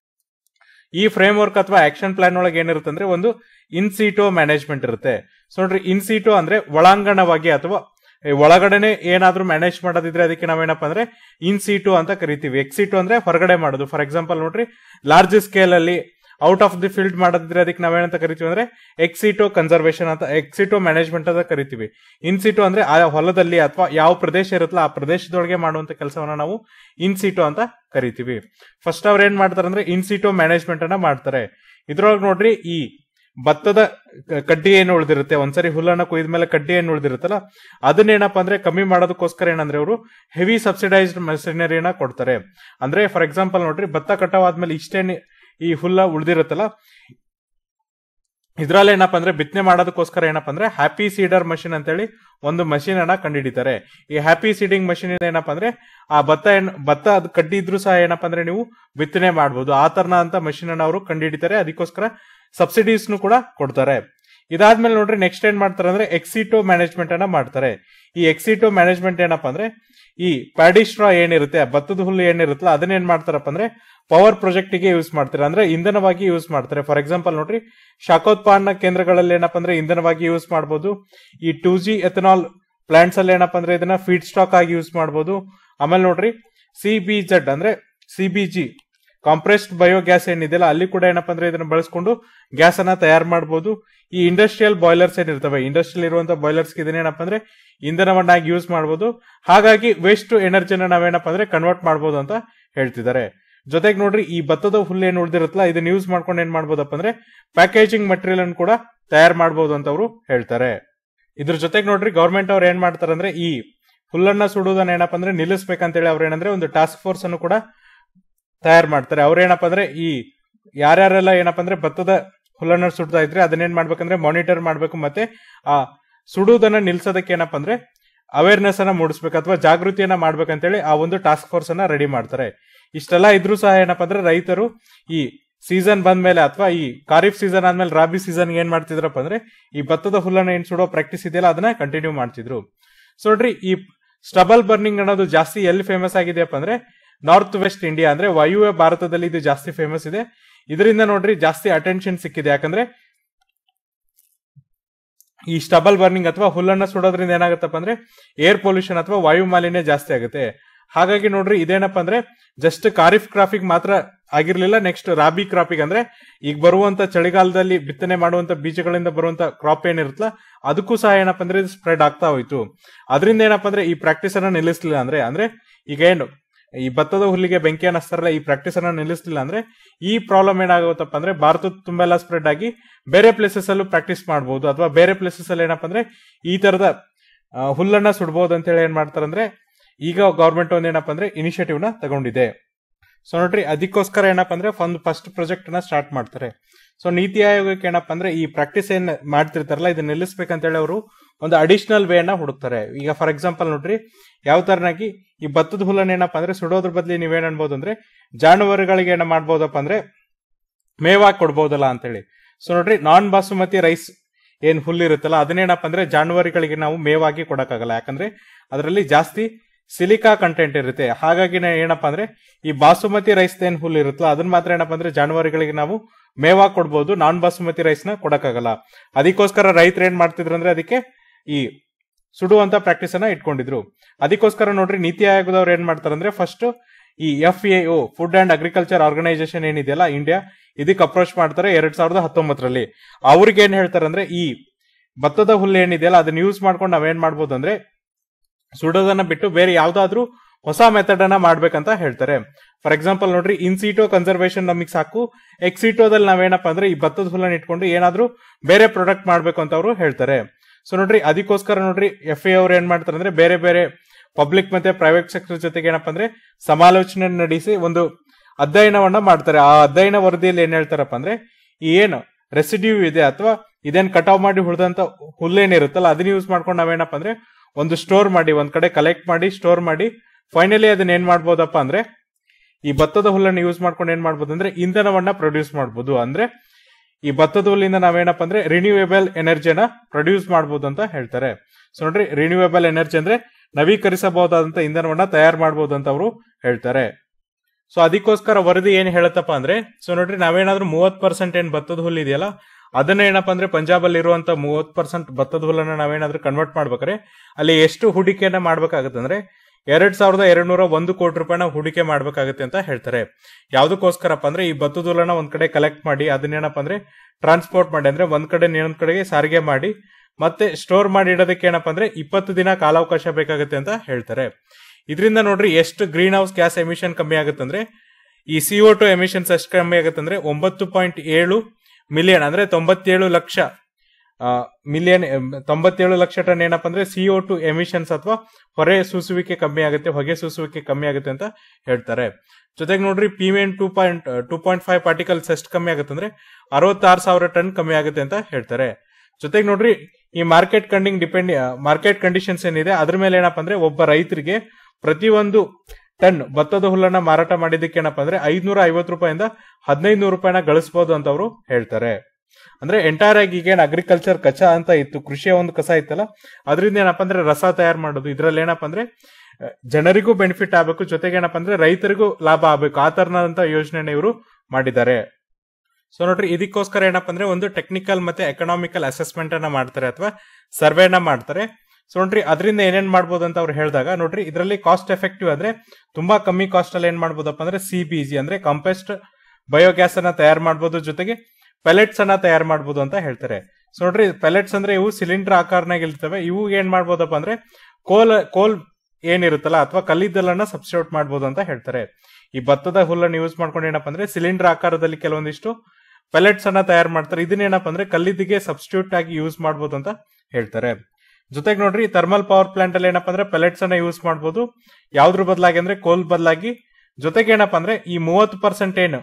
ಈ ಫ್ರೇಮ್ ವರ್ಕ್ ಅಥವಾ ಆಕ್ಷನ್ ಪ್ಲಾನ್ ಒಳಗೆ ಏನಿರುತ್ತೆ ಅಂದ್ರೆ ಒಂದು ಇನ್ಸಿಟೋ ಮ್ಯಾನೇಜ್ಮೆಂಟ್ ಇರುತ್ತೆ ಸೊ ನೋಡ್ರಿ ಇನ್ಸಿಟೋ ಅಂದ್ರೆ ಒಳಾಂಗಣವಾಗಿ ಅಥವಾ ಈ ಒಳಗಡೆನೆ ಏನಾದ್ರೂ ಮ್ಯಾನೇಜ್ ಮಾಡೋದಿದ್ರೆ ಅದಕ್ಕೆ ನಾವೇನಪ್ಪ ಅಂದ್ರೆ ಇನ್ಸಿಟು ಅಂತ ಕರಿತೀವಿ ಎಕ್ಸಿಟು ಅಂದ್ರೆ ಹೊರಗಡೆ ಮಾಡೋದು ಫಾರ್ ಎಕ್ಸಾಂಪಲ್ ನೋಡ್ರಿ ಲಾರ್ಜ್ ಸ್ಕೇಲ್ ಅಲ್ಲಿ ಔಟ್ ಆಫ್ ದಿ ಫೀಲ್ಡ್ ಮಾಡೋದಿದ್ರೆ ಅದಕ್ಕೆ ನಾವೇನಂತ ಕರಿತೀವಿ ಅಂದ್ರೆ ಎಕ್ಸಿಟೋ ಕನ್ಸರ್ವೇಷನ್ ಅಂತ ಎಕ್ಸಿಟೋ ಮ್ಯಾನೇಜ್ಮೆಂಟ್ ಅಂತ ಕರಿತೀವಿ ಇನ್ಸಿಟು ಅಂದ್ರೆ ಆ ಹೊಲದಲ್ಲಿ ಅಥವಾ ಯಾವ ಪ್ರದೇಶ ಇರುತ್ತಲ್ಲ ಆ ಪ್ರದೇಶದೊಳಗೆ ಮಾಡುವಂತ ಕೆಲಸವನ್ನ ನಾವು ಇನ್ಸಿಟೋ ಅಂತ ಕರಿತೀವಿ ಫಸ್ಟ್ ಅವ್ರು ಏನ್ ಮಾಡ್ತಾರೆ ಅಂದ್ರೆ ಇನ್ಸಿಟೋ ಮ್ಯಾನೇಜ್ಮೆಂಟ್ ಅನ್ನ ಮಾಡ್ತಾರೆ ಇದ್ರೊಳಗೆ ನೋಡ್ರಿ ಈ ಭತ್ತದ ಕ- ಕಡ್ಡಿ ಏನು ಉಳಿದಿರುತ್ತೆ ಒಂದ್ಸರಿ ಹುಲ್ಲನ್ನ ಕೊಯ್ದ ಮೇಲೆ ಕಡ್ಡಿ ಏನು ಉಳಿದಿರುತ್ತಲ್ಲ ಅದನ್ನೇನಪ್ಪ ಅಂದ್ರೆ ಕಮ್ಮಿ ಮಾಡೋದಕ್ಕೋಸ್ಕರ ಏನಂದ್ರೆ ಅವರು ಹೆವಿ ಸಬ್ಸಿಡೈಸ್ಡ್ ಮೆಷಿನರಿನ ಕೊಡ್ತಾರೆ ಅಂದ್ರೆ ಫಾರ್ ಎಕ್ಸಾಂಪಲ್ ನೋಡ್ರಿ ಭತ್ತ ಕಟಾವಾದ್ಮೇಲೆ ಇಷ್ಟೇ ಈ ಹುಲ್ಲ ಉಳಿದಿರುತ್ತಲ್ಲ ಇದ್ರಲ್ಲಿ ಏನಪ್ಪ ಅಂದ್ರೆ ಬಿತ್ತನೆ ಮಾಡೋದಕ್ಕೋಸ್ಕರ ಏನಪ್ಪ ಅಂದ್ರೆ ಹ್ಯಾಪಿ ಸೀಡರ್ ಮಷಿನ್ ಅಂತೇಳಿ ಒಂದು ಮಷಿನ್ ಅನ್ನ ಕಂಡುಹಿಡಿತಾರೆ ಈ ಹ್ಯಾಪಿ ಸೀಡಿಂಗ್ ಮಷಿನ್ ಏನಪ್ಪ ಅಂದ್ರೆ ಆ ಭತ್ತ ಏನ್ ಭತ್ತ ಅದು ಕಡ್ಡಿ ಇದ್ರೂ ಸಹ ಏನಪ್ಪ ಅಂದ್ರೆ ನೀವು ಬಿತ್ತನೆ ಮಾಡಬಹುದು ಆ ತರನ ಅಂತ ಮಷಿನ್ ಅನ್ನ ಅವರು ಕಂಡುಹಿಡಿತಾರೆ ಅದಕ್ಕೋಸ್ಕರ ಸಬ್ಸಿಡೀಸ್ನು ಕೂಡ ಕೊಡ್ತಾರೆ ಇದಾದ್ಮೇಲೆ ನೋಡ್ರಿ ನೆಕ್ಸ್ಟ್ ಏನ್ ಮಾಡ್ತಾರೆ ಅಂದ್ರೆ ಎಕ್ಸಿಟೋ ಮ್ಯಾನೇಜ್ಮೆಂಟ್ ಅನ್ನ ಮಾಡ್ತಾರೆ ಈ ಎಕ್ಸಿಟೋ ಮ್ಯಾನೇಜ್ಮೆಂಟ್ ಏನಪ್ಪಾ ಅಂದ್ರೆ ಈ ಪ್ಯಾಡಿಸ್ಟ್ರಾ ಏನಿರುತ್ತೆ ಆ ಭತ್ತದ ಹುಲ್ಲು ಏನಿರುತ್ತಲ್ಲ ಅದನ್ನ ಏನ್ ಮಾಡ್ತಾರಪ್ಪ ಅಂದ್ರೆ ಪವರ್ ಪ್ರಾಜೆಕ್ಟ್ ಗೆ ಯೂಸ್ ಮಾಡ್ತಾರೆ ಅಂದ್ರೆ ಇಂಧನವಾಗಿ ಯೂಸ್ ಮಾಡ್ತಾರೆ ಫಾರ್ ಎಕ್ಸಾಂಪಲ್ ನೋಡ್ರಿ ಶಾಖೋತ್ಪಾದನಾ ಕೇಂದ್ರಗಳಲ್ಲಿ ಏನಪ್ಪ ಅಂದ್ರೆ ಇಂಧನವಾಗಿ ಯೂಸ್ ಮಾಡಬಹುದು ಈ ಟೂ ಜಿ ಎಥನಾಲ್ ಪ್ಲಾಂಟ್ಸ್ ಅಲ್ಲಿ ಏನಪ್ಪ ಅಂದ್ರೆ ಇದನ್ನ ಫೀಡ್ ಸ್ಟಾಕ್ ಆಗಿ ಯೂಸ್ ಮಾಡಬಹುದು ಆಮೇಲೆ ನೋಡ್ರಿ ಸಿ ಬಿ ಜೆಡ್ ಅಂದ್ರೆ C B G compressed biogas ಏನಿದೆಯಲ್ಲ ಅಲ್ಲಿ ಕೂಡ ಏನಪ್ಪ ಅಂದ್ರೆ ಇದನ್ನ ಬಳಸ್ಕೊಂಡು ಗ್ಯಾಸ್ ಅನ್ನ ತಯಾರು ಮಾಡಬಹುದು ಈ ಇಂಡಸ್ಟ್ರಿಯಲ್ ಬಾಯ್ಲರ್ಸ್ ಏನಿರ್ತವೆ ಇಂಡಸ್ಟ್ರಿಯಲ್ ಇರುವಂತ ಬಾಯ್ಲರ್ಸ್ ಇದನ್ನೇನಪ್ಪ ಅಂದ್ರೆ ಇಂಧನವನ್ನಾಗಿ ಯೂಸ್ ಮಾಡಬಹುದು ಹಾಗಾಗಿ ವೇಸ್ಟ್ ಎನರ್ಜಿನ ನಾವೇನಪ್ಪ ಅಂದ್ರೆ ಕನ್ವರ್ಟ್ ಮಾಡಬಹುದು ಅಂತ ಹೇಳ್ತಿದ್ದಾರೆ ಜೊತೆಗೆ ನೋಡ್ರಿ ಈ ಭತ್ತದ ಹುಲ್ಲು ಏನು ಉಳಿದಿರುತ್ತಲ್ಲ ಇದನ್ನ ಯೂಸ್ ಮಾಡ್ಕೊಂಡು ಏನ್ ಮಾಡ್ಬೋದಪ್ಪ ಅಂದ್ರೆ ಪ್ಯಾಕೇಜಿಂಗ್ ಮಟೀರಿಯಲ್ ಅನ್ನು ಕೂಡ ತಯಾರು ಮಾಡಬಹುದು ಅಂತ ಅವರು ಹೇಳ್ತಾರೆ ಇದ್ರ ಜೊತೆಗೆ ನೋಡ್ರಿ ಗೌರ್ಮೆಂಟ್ ಅವ್ರು ಏನ್ ಮಾಡ್ತಾರೆ ಅಂದ್ರೆ ಈ ಹುಲ್ಲನ್ನ ಸುಡುವುದನ್ನ ಏನಪ್ಪ ಅಂದ್ರೆ ನಿಲ್ಲಿಸ್ಬೇಕಂತೇಳಿ ಅವ್ರು ಏನಂದ್ರೆ ಒಂದು ಟಾಸ್ಕ್ ಫೋರ್ಸ್ ಅನ್ನು ಕೂಡ ತಯಾರು ಮಾಡ್ತಾರೆ ಅವ್ರು ಏನಪ್ಪ ಅಂದ್ರೆ ಈ ಯಾರ್ಯಾರೆಲ್ಲ ಏನಪ್ಪ ಅಂದ್ರೆ ಭತ್ತದ ಹುಲ್ಲನ್ನ ಸುಡ್ತಾ ಇದ್ರೆ ಅದನ್ನೇನ್ ಮಾಡ್ಬೇಕಂದ್ರೆ ಮಾನಿಟರ್ ಮಾಡ್ಬೇಕು ಮತ್ತೆ ಆ ಸುಡುವುದನ್ನ ನಿಲ್ಸೋದಕ್ಕೆ ಏನಪ್ಪ ಅಂದ್ರೆ ಅವೇರ್ನೆಸ್ ಅನ್ನ ಮೂಡಿಸ್ಬೇಕು ಅಥವಾ ಜಾಗೃತಿಯನ್ನ ಮಾಡ್ಬೇಕಂತೇಳಿ ಆ ಒಂದು ಟಾಸ್ಕ್ ಫೋರ್ಸ್ ಅನ್ನ ರೆಡಿ ಮಾಡ್ತಾರೆ ಇಷ್ಟೆಲ್ಲ ಇದ್ರೂ ಸಹ ಏನಪ್ಪ ಅಂದ್ರೆ ರೈತರು ಈ ಸೀಸನ್ ಬಂದ್ಮೇಲೆ ಅಥವಾ ಈ ಖಾರಿಫ್ ಸೀಸನ್ ಆದ್ಮೇಲೆ ರಾಬಿ ಸೀಸನ್ ಏನ್ ಮಾಡ್ತಿದ್ರಪ್ಪ ಅಂದ್ರೆ ಈ ಭತ್ತದ ಹುಲ್ಲನ್ನ ಏನ್ ಸುಡೋ ಪ್ರಾಕ್ಟೀಸ್ ಇದೆಯಲ್ಲ ಅದನ್ನ ಕಂಟಿನ್ಯೂ ಮಾಡ್ತಿದ್ರು ಸೊ ನೋಡ್ರಿ ಈ ಸ್ಟಬಲ್ ಬರ್ನಿಂಗ್ ಅನ್ನೋದು ಜಾಸ್ತಿ ಎಲ್ಲಿ ಫೇಮಸ್ ಆಗಿದೆಯಪ್ಪ ಅಂದ್ರೆ ನಾರ್ತ್ ವೆಸ್ಟ್ ಇಂಡಿಯಾ ಅಂದ್ರೆ ವಾಯುವ್ಯ ಭಾರತದಲ್ಲಿ ಇದು ಜಾಸ್ತಿ ಫೇಮಸ್ ಇದೆ ಇದರಿಂದ ನೋಡ್ರಿ ಜಾಸ್ತಿ ಅಟೆನ್ಷನ್ ಸಿಕ್ಕಿದೆ ಯಾಕಂದ್ರೆ ಈ ಸ್ಟಬಲ್ ಬರ್ನಿಂಗ್ ಅಥವಾ ಹುಲ್ಲನ್ನ ಸುಡೋದ್ರಿಂದ ಏನಾಗುತ್ತಪ್ಪ ಅಂದ್ರೆ ಏರ್ ಪೊಲ್ಯೂಷನ್ ಅಥವಾ ವಾಯು ಮಾಲಿನ್ಯ ಜಾಸ್ತಿ ಆಗುತ್ತೆ ಹಾಗಾಗಿ ನೋಡ್ರಿ ಇದೇನಪ್ಪ ಅಂದ್ರೆ ಜಸ್ಟ್ ಖಾರಿಫ್ ಕ್ರಾಫಿಗ್ ಮಾತ್ರ ಆಗಿರ್ಲಿಲ್ಲ ನೆಕ್ಸ್ಟ್ ರಾಬಿ ಕ್ರಾಪಿಗ್ ಅಂದ್ರೆ ಈಗ ಬರುವಂತ ಚಳಿಗಾಲದಲ್ಲಿ ಬಿತ್ತನೆ ಮಾಡುವಂತ ಬೀಜಗಳಿಂದ ಬರುವಂತ ಕ್ರಾಪ್ ಏನಿರುತ್ತಲ್ಲ ಅದಕ್ಕೂ ಸಹ ಏನಪ್ಪ ಅಂದ್ರೆ ಸ್ಪ್ರೆಡ್ ಆಗ್ತಾ ಹೋಯ್ತು ಅದರಿಂದ ಏನಪ್ಪ ಅಂದ್ರೆ ಈ ಪ್ರಾಕ್ಟೀಸ್ ಅನ್ನ ನಿಲ್ಲಿಸ್ಲಿಲ್ಲ ಅಂದ್ರೆ ಅಂದ್ರೆ ಈಗ ಏನು ಈ ಭತ್ತದ ಹುಲ್ಲಿಗೆ ಬೆಂಕಿ ಅನ್ನಿಸ್ತಾರಲ್ಲ ಈ ಪ್ರಾಕ್ಟೀಸ್ ಅನ್ನ ನಿಲ್ಲಿಸ್ಲಿಲ್ಲ ಅಂದ್ರೆ ಈ ಪ್ರಾಬ್ಲಮ್ ಏನಾಗುತ್ತಪ್ಪ ಅಂದ್ರೆ ಭಾರತದ ತುಂಬೆಲ್ಲ ಸ್ಪ್ರೆಡ್ ಆಗಿ ಬೇರೆ ಪ್ಲೇಸಸ್ ಅಲ್ಲೂ ಪ್ರಾಕ್ಟೀಸ್ ಮಾಡಬಹುದು ಅಥವಾ ಬೇರೆ ಪ್ಲೇಸಸ್ ಅಲ್ಲಿ ಏನಪ್ಪ ಅಂದ್ರೆ ಈ ತರದ ಆ, ಹುಲ್ಲನ್ನ ಸುಡ್ಬೋದು ಅಂತ ಹೇಳಿ ಏನ್ ಮಾಡ್ತಾರಂದ್ರೆ ಈಗ ಗೌರ್ಮೆಂಟ್ ಒಂದ್ ಏನಪ್ಪ ಅಂದ್ರೆ ಇನಿಷಿಯೇಟಿವ್ ನ ತಗೊಂಡಿದೆ ಸೊ ನೋಡ್ರಿ ಅದಕ್ಕೋಸ್ಕರ ಏನಪ್ಪ ಅಂದ್ರೆ ಒಂದು ಫಸ್ಟ್ ಪ್ರಾಜೆಕ್ಟ್ ನ ಸ್ಟಾರ್ಟ್ ಮಾಡ್ತಾರೆ ಸೊ ನೀತಿ ಆಯೋಗಕ್ಕೆ ಏನಪ್ಪ ಅಂದ್ರೆ ಈ ಪ್ರಾಕ್ಟೀಸ್ ಏನ್ ಮಾಡ್ತಿರ್ತಾರಲ್ಲ ಇದನ್ನ ನಿಲ್ಲಿಸ್ಬೇಕಂತ ಹೇಳಿ ಅವರು ಒಂದು ಅಡಿಷನಲ್ ವೇ ನ ಹುಡುಕ್ತಾರೆ ಈಗ ಫಾರ್ ಎಕ್ಸಾಂಪಲ್ ನೋಡ್ರಿ ಯಾವ ತರನಾಗಿ ಈ ಭತ್ತದ ಹುಲ್ಲನ್ನ ಏನಪ್ಪ ಅಂದ್ರೆ ಸುಡೋದ್ರ ಬದಲಿ ನೀವೇನ್ ಅನ್ಬೋದು ಅಂದ್ರೆ ಜಾನುವಾರುಗಳಿಗೆ ಏನ ಮಾಡ್ಬೋದಪ್ಪ ಅಂದ್ರೆ ಮೇವಾಗಿ ಕೊಡ್ಬೋದಲ್ಲ ಅಂತೇಳಿ ಸೊ ನೋಡ್ರಿ ನಾನ್ ಬಾಸುಮತಿ ರೈಸ್ ಏನ್ ಹುಲ್ಲು ಇರುತ್ತಲ್ಲ ಅದನ್ನೇನಪ್ಪ ಅಂದ್ರೆ ಜಾನುವಾರುಗಳಿಗೆ ನಾವು ಮೇವಾಗಿ ಕೊಡಕ್ಕಾಗಲ್ಲ ಯಾಕಂದ್ರೆ ಅದರಲ್ಲಿ ಜಾಸ್ತಿ ಸಿಲಿಕಾ ಕಂಟೆಂಟ್ ಇರುತ್ತೆ ಹಾಗಾಗಿ ನಾ- ಏನಪ್ಪಾ ಅಂದ್ರೆ ಈ ಬಾಸುಮತಿ ರೈಸ್ ಏನ್ ಹುಲ್ಲು ಇರುತ್ತಲ್ಲ ಅದನ್ನ ಮಾತ್ರ ಏನಪ್ಪಾ ಅಂದ್ರೆ ಜಾನುವಾರುಗಳಿಗೆ ನಾವು ಮೇವಾಗಿ ಕೊಡ್ಬೋದು ನಾನ್ ಬಾಸುಮತಿ ರೈಸ್ ನ ಕೊಡಕ್ಕಾಗಲ್ಲ ಅದಕ್ಕೋಸ್ಕರ ರೈತರು ಏನ್ ಮಾಡ್ತಿದ್ರು ಅಂದ್ರೆ ಅದಕ್ಕೆ ಈ ಸುಡುವಂತ ಪ್ರಾಕ್ಟೀಸ್ ಅನ್ನ ಇಟ್ಕೊಂಡಿದ್ರು ಅದಕ್ಕೋಸ್ಕರ ನೋಡ್ರಿ ನೀತಿ ಆಯೋಗದವ್ರು ಏನ್ ಮಾಡ್ತಾರೆ ಅಂದ್ರೆ ಫಸ್ಟ್ ಈ F A O food and agriculture organisation ಏನಿದೆಯಲ್ಲ ಇಂಡಿಯಾ ಇದಕ್ಕೆ ಅಪ್ರೋಚ್ ಮಾಡ್ತಾರೆ ಎರಡ್ ಸಾವಿರದ ಹತ್ತೊಂಬತ್ತರಲ್ಲಿ ಅವ್ರಿಗೆ ಏನ್ ಹೇಳ್ತಾರೆ ಅಂದ್ರೆ ಈ ಭತ್ತದ ಹುಲ್ಲು ಏನಿದೆಯಲ್ಲ ಅದನ್ನ ಯೂಸ್ ಮಾಡ್ಕೊಂಡು ನಾವೇನ್ ಮಾಡ್ಬೋದು ಅಂದ್ರೆ ಸುಡೋದನ್ನ ಬಿಟ್ಟು ಬೇರೆ ಯಾವ್ದಾದ್ರು ಹೊಸ ಮೆಥಡ್ ಅನ್ನ ಮಾಡ್ಬೇಕಂತ ಹೇಳ್ತಾರೆ ಫಾರ್ ಎಕ್ಸಾಂಪಲ್ ನೋಡ್ರಿ ಇನ್ಸಿಟೋ ಕನ್ಸರ್ವೇಷನ್ ನಮಗೆ ಸಾಕು ಎಕ್ಸಿಟೋದಲ್ಲಿ ನಾವೇನಪ್ಪ ಅಂದ್ರೆ ಈ ಭತ್ತದ ಹುಲ್ಲನ್ನ ಇಟ್ಕೊಂಡು ಏನಾದ್ರೂ ಬೇರೆ ಪ್ರಾಡಕ್ಟ್ ಮಾಡ್ಬೇಕು ಅಂತ ಅವರು ಹೇಳ್ತಾರೆ ಸೊ ನೋಡ್ರಿ ಅದಕ್ಕೋಸ್ಕರ ನೋಡ್ರಿ ಎಫ್ ಎ ಅವ್ರು ಏನ್ ಮಾಡ್ತಾರೆ ಅಂದ್ರೆ ಬೇರೆ ಬೇರೆ ಪಬ್ಲಿಕ್ ಮತ್ತೆ ಪ್ರೈವೇಟ್ ಸೆಕ್ಟರ್ ಜೊತೆಗೆ ಏನಪ್ಪ ಅಂದ್ರೆ ಸಮಾಲೋಚನೆ ನಡೆಸಿ ಒಂದು ಅಧ್ಯಯನವನ್ನ ಮಾಡ್ತಾರೆ ಆ ಅಧ್ಯಯನ ವರದಿಯಲ್ಲಿ ಏನ್ ಹೇಳ್ತಾರಪ್ಪ ಅಂದ್ರೆ ಈ ಏನು ರೆಸಿಡ್ಯೂ ಇದೆ ಅಥವಾ ಇದೇನ್ ಕಟಾವ್ ಮಾಡಿ ಉಳಿದಂತ ಹುಲ್ಲೇನಿರುತ್ತಲ್ಲ ಅದನ್ನ ಯೂಸ್ ಮಾಡ್ಕೊಂಡು ನಾವೇನಪ್ಪ ಅಂದ್ರೆ ಒಂದು ಸ್ಟೋರ್ ಮಾಡಿ ಒಂದ್ ಕಡೆ ಕಲೆಕ್ಟ್ ಮಾಡಿ ಸ್ಟೋರ್ ಮಾಡಿ ಫೈನಲಿ ಅದನ್ನ ಏನ್ ಮಾಡ್ಬೋದಪ್ಪ ಅಂದ್ರೆ ಈ ಭತ್ತದ ಹುಲ್ಲನ್ನು ಯೂಸ್ ಮಾಡ್ಕೊಂಡು ಏನ್ ಮಾಡ್ಬೋದು ಅಂದ್ರೆ ಇಂಧನವನ್ನ ಪ್ರೊಡ್ಯೂಸ್ ಮಾಡ್ಬೋದು ಅಂದ್ರೆ ಈ ಭತ್ತದ ಹುಲ್ಲಿಂದ ನಾವೇನಪ್ಪ ಅಂದ್ರೆ ರಿನ್ಯೂವೇಬಲ್ ಎನರ್ಜಿನ ಪ್ರೊಡ್ಯೂಸ್ ಮಾಡ್ಬೋದು ಅಂತ ಹೇಳ್ತಾರೆ ಸೊ ನೋಡ್ರಿ ರಿನ್ಯೂವೇಬಲ್ ಎನರ್ಜಿ ಅಂದ್ರೆ ನವೀಕರಿಸಬಹುದಾದಂತ ಇಂಧನವನ್ನ ತಯಾರು ಮಾಡಬಹುದು ಅಂತ ಅವರು ಹೇಳ್ತಾರೆ ಸೊ ಅದಕ್ಕೋಸ್ಕರ ವರದಿ ಏನ್ ಹೇಳತ್ತಪ್ಪ ಅಂದ್ರೆ ಸೊ ನೋಡ್ರಿ ನಾವೇನಾದ್ರೂ ಮೂವತ್ ಪರ್ಸೆಂಟ್ ಏನ್ ಭತ್ತದ ಹುಲ್ಲು ಇದೆಯಲ್ಲ ಅದನ್ನ ಏನಪ್ಪಾ ಅಂದ್ರೆ ಪಂಜಾಬ್ ಅಲ್ಲಿ ಇರುವಂತ ಮೂವತ್ ಪರ್ಸೆಂಟ್ ಭತ್ತದ ಹುಲ್ಲನ್ನ ನಾವೇನಾದ್ರೂ ಕನ್ವರ್ಟ್ ಮಾಡ್ಬೇಕಾದ್ರೆ ಅಲ್ಲಿ ಎಷ್ಟು ಹೂಡಿಕೆಯನ್ನ ಮಾಡ್ಬೇಕಾಗತ್ತೆ ಅಂದ್ರೆ ಎರಡ್ ಸಾವಿರದ ಎರಡ್ ನೂರ ಒಂದು ಕೋಟಿ ರೂಪಾಯಿನ ಹೂಡಿಕೆ ಮಾಡ್ಬೇಕಾಗತ್ತೆ ಅಂತ ಹೇಳ್ತಾರೆ ಯಾವ್ದಕ್ಕೋಸ್ಕರಪ್ಪ ಅಂದ್ರೆ ಈ ಭತ್ತದ ಹುಲ್ಲನ್ನ ಒಂದ್ ಕಡೆ ಕಲೆಕ್ಟ್ ಮಾಡಿ ಅದನ್ನೇನಪ್ಪ ಅಂದ್ರೆ ಟ್ರಾನ್ಸ್ಪೋರ್ಟ್ ಮಾಡಿ ಅಂದ್ರೆ ಒಂದ್ ಕಡೆ ಇನ್ನೊಂದ್ ಕಡೆಗೆ ಸಾರಿಗೆ ಮಾಡಿ ಮತ್ತೆ ಸ್ಟೋರ್ ಮಾಡಿ ಇಡೋದಕ್ಕೆ ಏನಪ್ಪಾ ಅಂದ್ರೆ ಇಪ್ಪತ್ತು ದಿನ ಕಾಲಾವಕಾಶ ಬೇಕಾಗುತ್ತೆ ಅಂತ ಹೇಳ್ತಾರೆ ಇದರಿಂದ ನೋಡ್ರಿ ಎಷ್ಟು ಗ್ರೀನ್ ಹೌಸ್ ಗ್ಯಾಸ್ ಎಮಿಷನ್ ಕಮ್ಮಿ ಆಗುತ್ತೆ ಅಂದ್ರೆ ಈ ಸಿಒ ಟು ಎಮಿಷನ್ಸ್ ಎಷ್ಟು ಕಮ್ಮಿ ಆಗುತ್ತೆ ಅಂದ್ರೆ ಒಂಬತ್ತು ಪಾಯಿಂಟ್ ಏಳು ಮಿಲಿಯನ್ ಅಂದ್ರೆ ತೊಂಬತ್ತೇಳು ಲಕ್ಷ ಮಿಲಿಯನ್ ತೊಂಬತ್ತೇಳು ಲಕ್ಷ ಟನ್ ಏನಪ್ಪ ಅಂದ್ರೆ ಸಿಒ ಟು ಎಮಿಷನ್ಸ್ ಅಥವಾ ಹೊರೆ ಸೂಸುವಿಕೆ ಕಮ್ಮಿ ಆಗುತ್ತೆ ಹೊಗೆ ಸೂಸುವಿಕೆ ಕಮ್ಮಿ ಆಗುತ್ತೆ ಅಂತ ಹೇಳ್ತಾರೆ ಜೊತೆಗೆ ನೋಡ್ರಿ P M two point two point five particles ಎಷ್ಟು ಕಮ್ಮಿ ಆಗುತ್ತೆ ಅಂದ್ರೆ ಅರವತ್ತಾರು ಸಾವಿರ ಟನ್ ಕಮ್ಮಿ ಆಗುತ್ತೆ ಅಂತ ಹೇಳ್ತಾರೆ ಜೊತೆಗೆ ನೋಡ್ರಿ ಈ ಮಾರ್ಕೆಟ್ ಕಂಡಿಂಗ್ ಡಿಪೆಂಡ್ ಮಾರ್ಕೆಟ್ ಕಂಡೀಷನ್ಸ್ ಏನಿದೆ ಅದ್ರ ಮೇಲೆ ಏನಪ್ಪ ಅಂದ್ರೆ ಒಬ್ಬ ರೈತರಿಗೆ ಪ್ರತಿಯೊಂದು ಟನ್ ಭತ್ತದ ಹುಲ್ಲನ್ನ ಮಾರಾಟ ಮಾಡಿದ್ದಕ್ಕೆ ಏನಪ್ಪ ಅಂದ್ರೆ ಐದ್ನೂರ ಐವತ್ತು ರೂಪಾಯಿಂದ ಹದಿನೈದು ನೂರು ರೂಪಾಯಿನ ಗಳಿಸಬಹುದು ಅಂತ ಅವರು ಹೇಳ್ತಾರೆ ಅಂದ್ರೆ ಎಂಟೈರ್ ಆಗಿ ಈಗೇನ್ ಅಗ್ರಿಕಲ್ಚರ್ ಕಚಾ ಅಂತ ಇತ್ತು ಕೃಷಿಯ ಒಂದು ಕಸ ಇತ್ತಲ್ಲ ಅದರಿಂದ ಏನಪ್ಪ ಅಂದ್ರೆ ರಸ ತಯಾರು ಮಾಡೋದು ಇದ್ರಲ್ಲಿ ಏನಪ್ಪ ಅಂದ್ರೆ ಅಹ್, ಜನರಿಗೂ ಬೆನಿಫಿಟ್ ಆಗ್ಬೇಕು ಜೊತೆಗೆ ಏನಪ್ಪ ಅಂದ್ರೆ ರೈತರಿಗೂ ಲಾಭ ಆಗ್ಬೇಕು ಆ ತರನಾದಂತ ಯೋಜನೆನ ಇವರು ಮಾಡಿದ್ದಾರೆ ಸೊ ನೋಡ್ರಿ ಇದಕ್ಕೋಸ್ಕರ ಏನಪ್ಪ ಅಂದ್ರೆ ಒಂದು ಟೆಕ್ನಿಕಲ್ ಮತ್ತೆ ಎಕನಾಮಿಕಲ್ ಅಸೆಸ್ಮೆಂಟ್ ಅನ್ನ ಮಾಡ್ತಾರೆ ಅಥವಾ ಸರ್ವೆನ ಮಾಡ್ತಾರೆ ಸೊ ನೋಡ್ರಿ ಅದರಿಂದ ಏನೇನ್ ಮಾಡ್ಬೋದು ಅಂತ ಅವ್ರು ಹೇಳಿದಾಗ ನೋಡ್ರಿ ಇದರಲ್ಲಿ ಕಾಸ್ಟ್ ಎಫೆಕ್ಟಿವ್ ಅಂದ್ರೆ ತುಂಬಾ ಕಮ್ಮಿ ಕಾಸ್ಟ್ ಅಲ್ಲಿ ಏನ್ ಮಾಡ್ಬೋದಪ್ಪ ಅಂದ್ರೆ ಸಿ ಬಿ ಜಿ ಅಂದ್ರೆ ಕಂಪೆಸ್ಟ್ ಬಯೋಗ್ಯಾಸ್ ಅನ್ನ ತಯಾರು ಮಾಡ್ಬೋದು ಜೊತೆಗೆ ಪೆಲೆಟ್ಸ್ ಅನ್ನ ತಯಾರು ಮಾಡ್ಬೋದು ಅಂತ ಹೇಳ್ತಾರೆ ಸೊ ನೋಡ್ರಿ ಪೆಲೆಟ್ಸ್ ಅಂದ್ರೆ ಇವು ಸಿಲಿಂಡರ್ ಆಕಾರನಾಗ ಇರ್ತವೆ ಇವು ಏನ್ ಮಾಡ್ಬೋದಪ್ಪ ಅಂದ್ರೆ ಕೋಲ್ ಕೋಲ್ ಏನಿರುತ್ತಲ್ಲ ಅಥವಾ ಕಲ್ಲಿದ್ದಲನ್ನ ಸಬ್ಸ್ಟಿಟ್ಯೂಟ್ ಮಾಡ್ಬೋದು ಅಂತ ಹೇಳ್ತಾರೆ ಈ ಭತ್ತದ ಹುಲ್ಲನ್ನು ಯೂಸ್ ಮಾಡ್ಕೊಂಡು ಏನಪ್ಪ ಅಂದ್ರೆ ಸಿಲಿಂಡರ್ ಆಕಾರದಲ್ಲಿ ಕೆಲವೊಂದಿಷ್ಟು ಪೆಲೆಟ್ಸ್ ಅನ್ನ ತಯಾರು ಮಾಡ್ತಾರೆ ಇದನ್ನೇನಪ್ಪ ಅಂದ್ರೆ ಕಲ್ಲಿದ್ದಿಗೆ ಸಬ್ಸ್ಟಿಟ್ಯೂಟ್ ಆಗಿ ಯೂಸ್ ಮಾಡ್ಬೋದು ಅಂತ ಹೇಳ್ತಾರೆ ಜೊತೆಗೆ ನೋಡ್ರಿ ಥರ್ಮಲ್ ಪವರ್ ಪ್ಲಾಂಟ್ ಅಲ್ಲಿ ಏನಪ್ಪ ಅಂದ್ರೆ ಪೆಲೆಟ್ಸ್ ಅನ್ನ ಯೂಸ್ ಮಾಡ್ಬೋದು ಯಾವ್ದ್ರ ಬದಲಾಗಿ ಅಂದ್ರೆ ಕೋಲ್ ಬದಲಾಗಿ ಜೊತೆಗೆ ಏನಪ್ಪ ಅಂದ್ರೆ ಈ ಮೂವತ್ತು ಪರ್ಸೆಂಟ್ ಏನು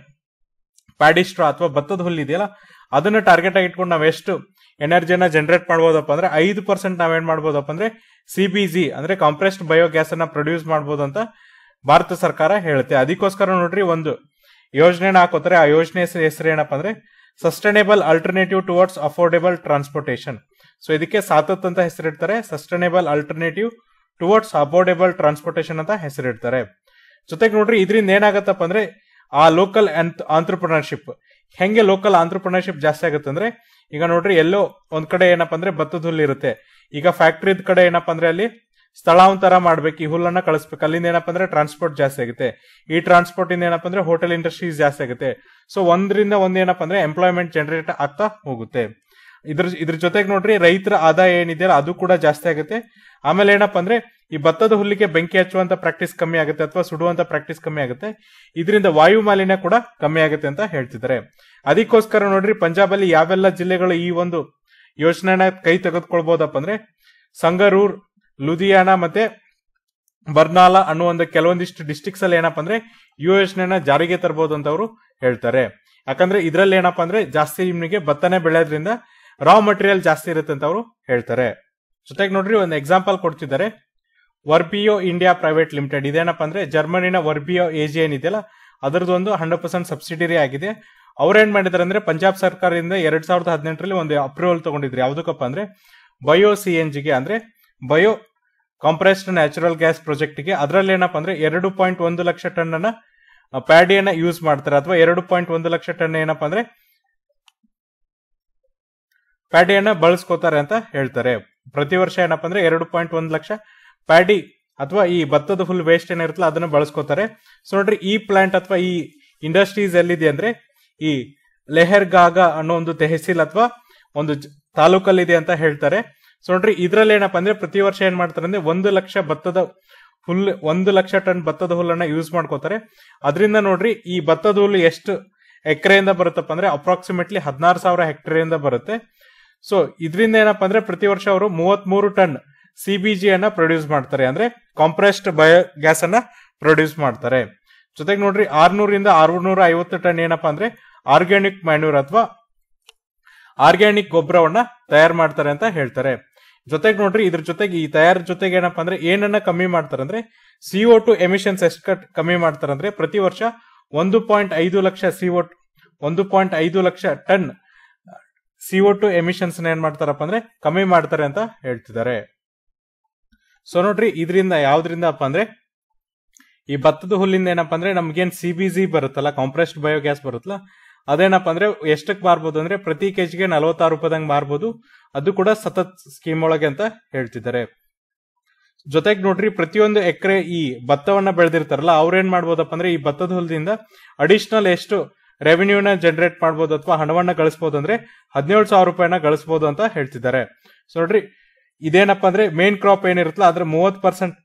ಪ್ಯಾಡಿ ಸ್ಟ್ರಾ ಅಥವಾ ಭತ್ತದ ಹುಲ್ಲು ಇದೆಯಲ್ಲ ಅದನ್ನ ಟಾರ್ಗೆಟ್ ಆಗಿ ಇಟ್ಕೊಂಡು ನಾವ್ ಎಷ್ಟು ಎನರ್ಜಿನ ಜನರೇಟ್ ಮಾಡ್ಬೋದಪ್ಪ ಅಂದ್ರೆ ಐದು ಪರ್ಸೆಂಟ್ ನಾವೇನ್ ಮಾಡ್ಬೋದಪ್ಪ ಅಂದ್ರೆ ಸಿ ಬಿ ಜಿ ಅಂದ್ರೆ ಕಾಂಪ್ರೆಸ್ಡ್ ಬಯೋಗ್ಯಾಸ್ ಅನ್ನ ಪ್ರೊಡ್ಯೂಸ್ ಮಾಡ್ಬೋದು ಅಂತ ಭಾರತ ಸರ್ಕಾರ ಹೇಳುತ್ತೆ ಅದಕ್ಕೋಸ್ಕರ ನೋಡ್ರಿ ಒಂದು ಯೋಜನೆನ ಹಾಕೋತಾರೆ ಆ ಯೋಜನೆ ಹೆಸರು ಹೆಸರು ಏನಪ್ಪ ಅಂದ್ರೆ sustainable alternative towards affordable transportation so ಇದಕ್ಕೆ ಸಾತತ್ ಅಂತ ಹೆಸರಿಡ್ತಾರೆ sustainable alternative towards affordable transportation ಅಂತ ಹೆಸರಿಡ್ತಾರೆ ಜೊತೆಗೆ ನೋಡ್ರಿ ಇದರಿಂದ ಏನಾಗತ್ತಪ್ಪ ಅಂದ್ರೆ ಆ ಲೋಕಲ್ ಆಂಟ್ರಪ್ರಿನರ್ಶಿಪ್ ಹೆಂಗೆ ಲೋಕಲ್ ಆಂಟ್ರಪ್ರಿನರ್ಶಿಪ್ ಜಾಸ್ತಿ ಆಗುತ್ತೆ ಅಂದ್ರೆ ಈಗ ನೋಡ್ರಿ ಎಲ್ಲೋ ಒಂದ್ ಕಡೆ ಏನಪ್ಪ ಅಂದ್ರೆ ಭತ್ತದ ಹುಲ್ಲು ಇರುತ್ತೆ ಈಗ ಫ್ಯಾಕ್ಟ್ರಿದ ಕಡೆ ಏನಪ್ಪ ಅಂದ್ರೆ ಅಲ್ಲಿ ಸ್ಥಳಾಂತರ ಮಾಡ್ಬೇಕು ಈ ಹುಲ್ಲನ್ನ ಕಳಿಸ್ಬೇಕು ಅಲ್ಲಿಂದ ಏನಪ್ಪ ಅಂದ್ರೆ ಟ್ರಾನ್ಸ್ಪೋರ್ಟ್ ಜಾಸ್ತಿ ಆಗುತ್ತೆ ಈ ಟ್ರಾನ್ಸ್ಪೋರ್ಟ್ ಇಂದ ಏನಪ್ಪ ಅಂದ್ರೆ ಹೋಟೆಲ್ ಇಂಡಸ್ಟ್ರೀಸ್ ಜಾಸ್ತಿ ಆಗುತ್ತೆ ಸೊ ಒಂದ್ರಿಂದ ಒಂದ್ ಏನಪ್ಪ ಅಂದ್ರೆ ಎಂಪ್ಲಾಯ್ಮೆಂಟ್ ಜನರೇಟ್ ಆಗ್ತಾ ಹೋಗುತ್ತೆ ಇದ್ರ ಇದ್ರ ಜೊತೆಗೆ ನೋಡ್ರಿ ರೈತರ ಆದಾಯ ಏನಿದೆಯಲ್ಲ ಅದು ಕೂಡ ಜಾಸ್ತಿ ಆಗುತ್ತೆ ಆಮೇಲೆ ಏನಪ್ಪ ಅಂದ್ರೆ ಈ ಭತ್ತದ ಹುಲ್ಲಿಗೆ ಬೆಂಕಿ ಹಚ್ಚುವಂತ ಪ್ರಾಕ್ಟೀಸ್ ಕಮ್ಮಿ ಆಗುತ್ತೆ ಅಥವಾ ಸುಡುವಂತ ಪ್ರಾಕ್ಟೀಸ್ ಕಮ್ಮಿ ಆಗುತ್ತೆ ಇದರಿಂದ ವಾಯು ಮಾಲಿನ್ಯ ಕೂಡ ಕಮ್ಮಿ ಆಗುತ್ತೆ ಅಂತ ಹೇಳ್ತಿದ್ದಾರೆ ಅದಕ್ಕೋಸ್ಕರ ನೋಡ್ರಿ ಪಂಜಾಬ್ ಅಲ್ಲಿ ಯಾವೆಲ್ಲ ಜಿಲ್ಲೆಗಳು ಈ ಒಂದು ಯೋಜನೆನ ಕೈ ತೆಗೆದುಕೊಳ್ಬಹುದಪ್ಪ ಅಂದ್ರೆ ಸಂಗರೂರ್ ಲುಧಿಯಾನ ಮತ್ತೆ ಬರ್ನಾಲಾ ಅನ್ನೋ ಒಂದು ಕೆಲವೊಂದಿಷ್ಟು ಡಿಸ್ಟಿಕ್ಸ್ ಅಲ್ಲಿ ಏನಪ್ಪ ಅಂದ್ರೆ ಈ ಯೋಜನೆನ ಜಾರಿಗೆ ತರಬಹುದು ಅಂತ ಅವರು ಹೇಳ್ತಾರೆ ಯಾಕಂದ್ರೆ ಇದ್ರಲ್ಲಿ ಏನಪ್ಪ ಅಂದ್ರೆ ಜಾಸ್ತಿ ನಿಮಗೆ ಭತ್ತನೆ ಬೆಳೆಯೋದ್ರಿಂದ ರಾ ಮಟೀರಿಯಲ್ ಜಾಸ್ತಿ ಇರುತ್ತೆ ಅಂತ ಅವರು ಹೇಳ್ತಾರೆ ಜೊತೆಗೆ ನೋಡ್ರಿ ಒಂದು ಎಕ್ಸಾಂಪಲ್ ಕೊಡ್ತಿದ್ದಾರೆ ವರ್ಬಿಯೋ ಇಂಡಿಯಾ ಪ್ರೈವೇಟ್ ಲಿಮಿಟೆಡ್ ಇದೇನಪ್ಪ ಅಂದ್ರೆ ಜರ್ಮನಿನ ವರ್ಬಿಯೋ ಎಜಿ ಏನಿದೆಯಲ್ಲ ಅದರದ್ದು ಒಂದು ಹಂಡ್ರೆಡ್ ಪರ್ಸೆಂಟ್ ಸಬ್ಸಿಡರಿ ಆಗಿದೆ ಅವ್ರೇನ್ ಮಾಡಿದಾರೆ ಅಂದ್ರೆ ಪಂಜಾಬ್ ಸರ್ಕಾರದಿಂದ ಎರಡ್ ಸಾವಿರದ ಹದಿನೆಂಟರಲ್ಲಿ ಒಂದು ಅಪ್ರೂವಲ್ ತಗೊಂಡಿದ್ರು ಯಾವ್ದಕ್ಕಪ್ಪ ಅಂದ್ರೆ ಬಯೋ ಸಿ ಎನ್ ಜಿಗೆ ಅಂದ್ರೆ ಬಯೋ ಕಾಂಪ್ರೆಸ್ಡ್ ನ್ಯಾಚುರಲ್ ಗ್ಯಾಸ್ ಪ್ರಾಜೆಕ್ಟ್ಗೆ ಅದರಲ್ಲಿ ಏನಪ್ಪ ಅಂದ್ರೆ ಎರಡು ಪಾಯಿಂಟ್ ಒಂದು ಲಕ್ಷ ಟನ್ ಅನ್ನ ಪ್ಯಾಡಿಯನ್ನ ಯೂಸ್ ಮಾಡ್ತಾರೆ ಅಥವಾ ಎರಡು ಪಾಯಿಂಟ್ ಒಂದು ಲಕ್ಷ ಟನ್ ಏನಪ್ಪ ಅಂದ್ರೆ ಪ್ಯಾಡಿಯನ್ನ ಬಳಸ್ಕೋತಾರೆ ಅಂತ ಹೇಳ್ತಾರೆ ಪ್ರತಿ ವರ್ಷ ಏನಪ್ಪ ಅಂದ್ರೆ ಎರಡು ಪಾಯಿಂಟ್ ಒಂದು ಲಕ್ಷ ಪ್ಯಾಡಿ ಅಥವಾ ಈ ಭತ್ತದ ಫುಲ್ ವೇಸ್ಟ್ ಏನಿರುತ್ತಲ್ಲ ಅದನ್ನ ಬಳಸ್ಕೋತಾರೆ ಸೊ ನೋಡ್ರಿ ಈ ಪ್ಲಾಂಟ್ ಅಥವಾ ಈ ಇಂಡಸ್ಟ್ರೀಸ್ ಎಲ್ಲಿದೆ ಅಂದ್ರೆ ಈ ಲೆಹರ್ಗಾಗ ಅನ್ನೋ ಒಂದು ತೆಹಸೀಲ್ ಅಥವಾ ಒಂದು ಜ- ತಾಲೂಕಲ್ಲಿದೆ ಅಂತ ಹೇಳ್ತಾರೆ ಸೊ ನೋಡ್ರಿ ಇದ್ರಲ್ಲಿ ಏನಪ್ಪಾ ಅಂದ್ರೆ ಪ್ರತಿ ವರ್ಷ ಏನ್ ಮಾಡ್ತಾರೆ ಅಂದ್ರೆ ಒಂದು ಲಕ್ಷ ಭತ್ತದ ಹುಲ್ ಒಂದು ಲಕ್ಷ ಟನ್ ಭತ್ತದ ಹುಲ್ಲನ್ನ ಯೂಸ್ ಮಾಡ್ಕೋತಾರೆ ಅದರಿಂದ ನೋಡ್ರಿ ಈ ಭತ್ತದ ಹುಲ್ಲು ಎಷ್ಟು ಎಕರೆಯಿಂದ ಬರುತ್ತಪ್ಪ ಅಂದ್ರೆ ಅಪ್ರಾಕ್ಸಿಮೇಟ್ಲಿ ಹದಿನಾರು ಸಾವಿರ ಹೆಕ್ಟೇರಿಂದ ಬರುತ್ತೆ ಸೊ ಇದರಿಂದ ಏನಪ್ಪಾ ಅಂದ್ರೆ ಪ್ರತಿ ವರ್ಷ ಅವರು ಮೂವತ್ತ್ ಮೂರು ಟನ್ ಸಿ ಬಿ ಜಿ ಅನ್ನ ಪ್ರೊಡ್ಯೂಸ್ ಮಾಡ್ತಾರೆ ಅಂದ್ರೆ ಕಾಂಪ್ರೆಸ್ಡ್ ಬಯೋ ಗ್ಯಾಸ್ ಅನ್ನ ಪ್ರೊಡ್ಯೂಸ್ ಮಾಡ್ತಾರೆ ಜೊತೆಗೆ ನೋಡ್ರಿ ಆರ್ನೂರಿಂದ ಆರ್ನೂರ ಐವತ್ತು ಟನ್ ಏನಪ್ಪಾ ಅಂದ್ರೆ ಆರ್ಗ್ಯಾನಿಕ್ ಮ್ಯಾನ್ಯೂರ್ ಅಥವಾ ಆರ್ಗ್ಯಾನಿಕ್ ಗೊಬ್ಬರವನ್ನ ತಯಾರು ಮಾಡ್ತಾರೆ ಅಂತ ಹೇಳ್ತಾರೆ ಜೊತೆಗೆ ನೋಡ್ರಿ ಇದ್ರ ಜೊತೆಗೆ ಈ ತಯಾರ ಜೊತೆಗೆ ಏನಪ್ಪಾ ಅಂದ್ರೆ ಏನನ್ನ ಕಮ್ಮಿ ಮಾಡ್ತಾರಂದ್ರೆ ಸಿಒ ಟು ಎಮಿಷನ್ಸ್ ಎಷ್ಟು ಕಟ್ ಕಮ್ಮಿ ಮಾಡ್ತಾರಂದ್ರೆ ಪ್ರತಿ ವರ್ಷ ಒಂದು ಪಾಯಿಂಟ್ ಐದು ಲಕ್ಷ ಸಿಒ ಒಂದು ಪಾಯಿಂಟ್ ಐದು ಲಕ್ಷ ಟನ್ ಸಿಒ ಟು ಎಮಿಷನ್ಸ್ ಏನ್ ಮಾಡ್ತಾರಪ್ಪ ಅಂದ್ರೆ ಕಮ್ಮಿ ಮಾಡ್ತಾರೆ ಅಂತ ಹೇಳ್ತಿದ್ದಾರೆ ಸೊ ನೋಡ್ರಿ ಇದರಿಂದ ಯಾವ್ದ್ರಿಂದ ಅಪ್ಪ ಅಂದ್ರೆ ಈ ಭತ್ತದ ಹುಲ್ಲಿಂದ ಏನಪ್ಪಾ ಅಂದ್ರೆ ನಮ್ಗೇನ್ ಸಿ ಬಿ ಜಿ ಬರುತ್ತಲ್ಲ ಕಾಂಪ್ರೆಸ್ಡ್ ಬಯೋಗ್ಯಾಸ್ ಬರುತ್ತಲ್ಲ ಅದೇನಪ್ಪ ಅಂದ್ರೆ ಎಷ್ಟಕ್ಕೆ ಮಾರ್ಬೋದು ಅಂದ್ರೆ ಪ್ರತಿ ಕೆಜಿಗೆ ನಲವತ್ತಾರು ರೂಪಾಯಿದಂಗ್ ಮಾರ್ಬೋದು ಅದು ಕೂಡ ಸತತ್ ಸ್ಕೀಮ್ ಒಳಗೆ ಅಂತ ಹೇಳ್ತಿದ್ದಾರೆ ಜೊತೆಗೆ ನೋಡ್ರಿ ಪ್ರತಿಯೊಂದು ಎಕರೆ ಈ ಭತ್ತವನ್ನ ಬೆಳೆದಿರ್ತಾರಲ್ಲ ಅವ್ರೇನ್ ಮಾಡ್ಬೋದಪ್ಪ ಅಂದ್ರೆ ಈ ಭತ್ತದ ಹುಲ್ಲದಿಂದ ಅಡಿಷನಲ್ ಎಷ್ಟು ರೆವಿನ್ಯೂನ ಜನರೇಟ್ ಮಾಡ್ಬೋದು ಅಥವಾ ಹಣವನ್ನ ಗಳಿಸಬಹುದು ಅಂದ್ರೆ ಹದಿನೇಳು ಸಾವಿರ ರೂಪಾಯಿನ ಗಳಿಸಬಹುದು ಅಂತ ಹೇಳ್ತಿದ್ದಾರೆ ಸೊ ನೋಡ್ರಿ ಇದೇನಪ್ಪ ಅಂದ್ರೆ ಮೇನ್ ಕ್ರಾಪ್ ಏನಿರುತ್ತಲ್ಲ ಅದ್ರ ಮೂವತ್ ಪರ್ಸೆಂಟ್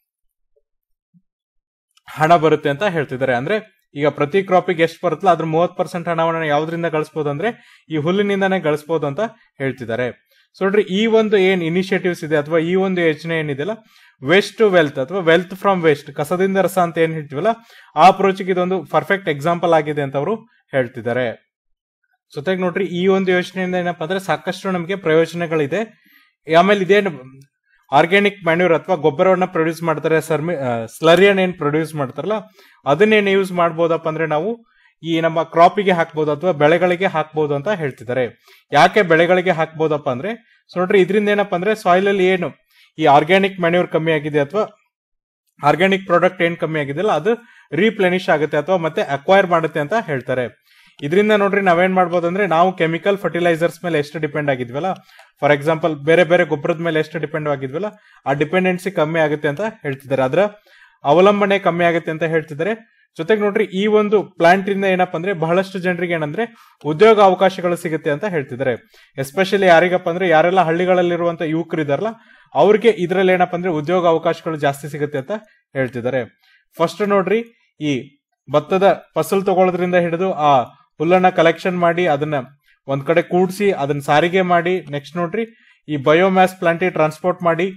ಹಣ ಬರುತ್ತೆ ಅಂತ ಹೇಳ್ತಿದ್ದಾರೆ ಅಂದ್ರೆ ಈಗ ಪ್ರತಿ ಕ್ರಾಪಿಗೆ ಎಷ್ಟು ಬರುತ್ತಲ್ಲ ಅದ್ರ ಮೂವತ್ ಪರ್ಸೆಂಟ್ ಹಣವನ್ನ ಯಾವ್ದ್ರಿಂದ ಗಳಿಸಬಹುದು ಅಂದ್ರೆ ಈ ಹುಲ್ಲಿನಿಂದಾನೇ ಗಳಿಸಬಹುದು ಅಂತ ಹೇಳ್ತಿದ್ದಾರೆ ಸೊ ನೋಡ್ರಿ ಈ ಒಂದು ಏನ್ ಇನಿಷಿಯೇಟಿವ್ಸ್ ಇದೆ ಅಥವಾ ಈ ಒಂದು ಯೋಜನೆ ಏನಿದೆಯಲ್ಲ ವೇಸ್ಟ್ ಟು ವೆಲ್ತ್ ಅಥವಾ ವೆಲ್ತ್ ಫ್ರಮ್ ವೇಸ್ಟ್ ಕಸದಿಂದ ರಸ ಅಂತ ಏನ್ ಹೇಳ್ತೀವಲ್ಲ ಆ ಅಪ್ರೋಚ್ಗೆ ಇದೊಂದು ಪರ್ಫೆಕ್ಟ್ ಎಕ್ಸಾಂಪಲ್ ಆಗಿದೆ ಅಂತ ಅವರು ಹೇಳ್ತಿದ್ದಾರೆ ಜೊತೆಗೆ ನೋಡ್ರಿ ಈ ಒಂದು ಯೋಜನೆಯಿಂದ ಏನಪ್ಪಾ ಅಂದ್ರೆ ಸಾಕಷ್ಟು ನಮಗೆ ಪ್ರಯೋಜನಗಳಿದೆ ಆಮೇಲೆ ಇದೇನು ಆರ್ಗ್ಯಾನಿಕ್ ಮ್ಯಾನ್ಯೂರ್ ಅಥವಾ ಗೊಬ್ಬರವನ್ನ ಪ್ರೊಡ್ಯೂಸ್ ಮಾಡ್ತಾರೆ ಸರ್ಮಿ ಸ್ಲರಿಯನ್ ಏನ್ ಪ್ರೊಡ್ಯೂಸ್ ಮಾಡ್ತಾರಲ್ಲ ಅದನ್ನೇನು ಯೂಸ್ ಮಾಡ್ಬೋದಪ್ಪ ಅಂದ್ರೆ ನಾವು ಈ ನಮ್ಮ ಕ್ರಾಪಿಗೆ ಹಾಕ್ಬೋದು ಅಥವಾ ಬೆಳೆಗಳಿಗೆ ಹಾಕ್ಬೋದು ಅಂತ ಹೇಳ್ತಿದ್ದಾರೆ ಯಾಕೆ ಬೆಳೆಗಳಿಗೆ ಹಾಕ್ಬೋದಪ್ಪ ಅಂದ್ರೆ ಸೊ ನೋಡ್ರಿ ಇದರಿಂದ ಏನಪ್ಪಾ ಅಂದ್ರೆ ಸಾಯಿಲ್ ಅಲ್ಲಿ ಏನು ಈ ಆರ್ಗ್ಯಾನಿಕ್ ಮ್ಯಾನ್ಯೂರ್ ಕಮ್ಮಿ ಆಗಿದೆ ಅಥವಾ ಆರ್ಗ್ಯಾನಿಕ್ ಪ್ರಾಡಕ್ಟ್ ಏನ್ ಕಮ್ಮಿ ಆಗಿದೆಯಲ್ಲ ಅದು ರೀಪ್ಲೆನಿಶ್ ಆಗುತ್ತೆ ಅಥವಾ ಮತ್ತೆ ಅಕ್ವೈರ್ ಮಾಡುತ್ತೆ ಅಂತ ಹೇಳ್ತಾರೆ ಇದರಿಂದ ನೋಡ್ರಿ ನಾವೇನ್ ಮಾಡ್ಬೋದು ಅಂದ್ರೆ ನಾವು ಕೆಮಿಕಲ್ ಫರ್ಟಿಲೈಸರ್ಸ್ ಮೇಲೆ ಎಷ್ಟು ಡಿಪೆಂಡ್ ಆಗಿದ್ವಲ್ಲ ಫಾರ್ ಎಕ್ಸಾಂಪಲ್ ಬೇರೆ ಬೇರೆ ಗೊಬ್ಬರದ ಮೇಲೆ ಎಷ್ಟು ಡಿಪೆಂಡ್ ಆಗಿದ್ವಲ್ಲ ಆ ಡಿಪೆಂಡೆನ್ಸಿ ಕಮ್ಮಿ ಆಗುತ್ತೆ ಅಂತ ಹೇಳ್ತಿದ್ದಾರೆ ಅದರ ಅವಲಂಬನೆ ಕಮ್ಮಿ ಆಗುತ್ತೆ ಅಂತ ಹೇಳ್ತಿದ್ದಾರೆ ಜೊತೆಗೆ ನೋಡ್ರಿ ಈ ಒಂದು ಪ್ಲಾಂಟ್ ಇಂದ ಏನಪ್ಪಾ ಅಂದ್ರೆ ಬಹಳಷ್ಟು ಜನರಿಗೆ ಏನಂದ್ರೆ ಉದ್ಯೋಗ ಅವಕಾಶಗಳು ಸಿಗುತ್ತೆ ಅಂತ ಹೇಳ್ತಿದ್ದಾರೆ ಎಸ್ಪೆಷಲಿ ಯಾರಿಗಪ್ಪ ಅಂದ್ರೆ ಯಾರೆಲ್ಲ ಹಳ್ಳಿಗಳಲ್ಲಿರುವಂತ ಯುವಕರು ಇದಾರಲ್ಲ ಅವ್ರಿಗೆ ಇದ್ರಲ್ಲಿ ಏನಪ್ಪಾ ಅಂದ್ರೆ ಉದ್ಯೋಗ ಅವಕಾಶಗಳು ಜಾಸ್ತಿ ಸಿಗುತ್ತೆ ಅಂತ ಹೇಳ್ತಿದ್ದಾರೆ ಫಸ್ಟ್ ನೋಡ್ರಿ ಈ ಭತ್ತದ ಫಸಲ್ ತಗೊಳ್ಳೋದ್ರಿಂದ ಹಿಡಿದು ಆ ಹುಲ್ಲನ್ನ ಕಲೆಕ್ಷನ್ ಮಾಡಿ ಅದನ್ನ ಒಂದ್ ಕಡೆ ಕೂಡಿಸಿ ಅದನ್ನ ಸಾರಿಗೆ ಮಾಡಿ ನೆಕ್ಸ್ಟ್ ನೋಡ್ರಿ ಈ ಬಯೋಮ್ಯಾಸ್ ಪ್ಲಾಂಟಿಗೆ ಟ್ರಾನ್ಸ್ಪೋರ್ಟ್ ಮಾಡಿ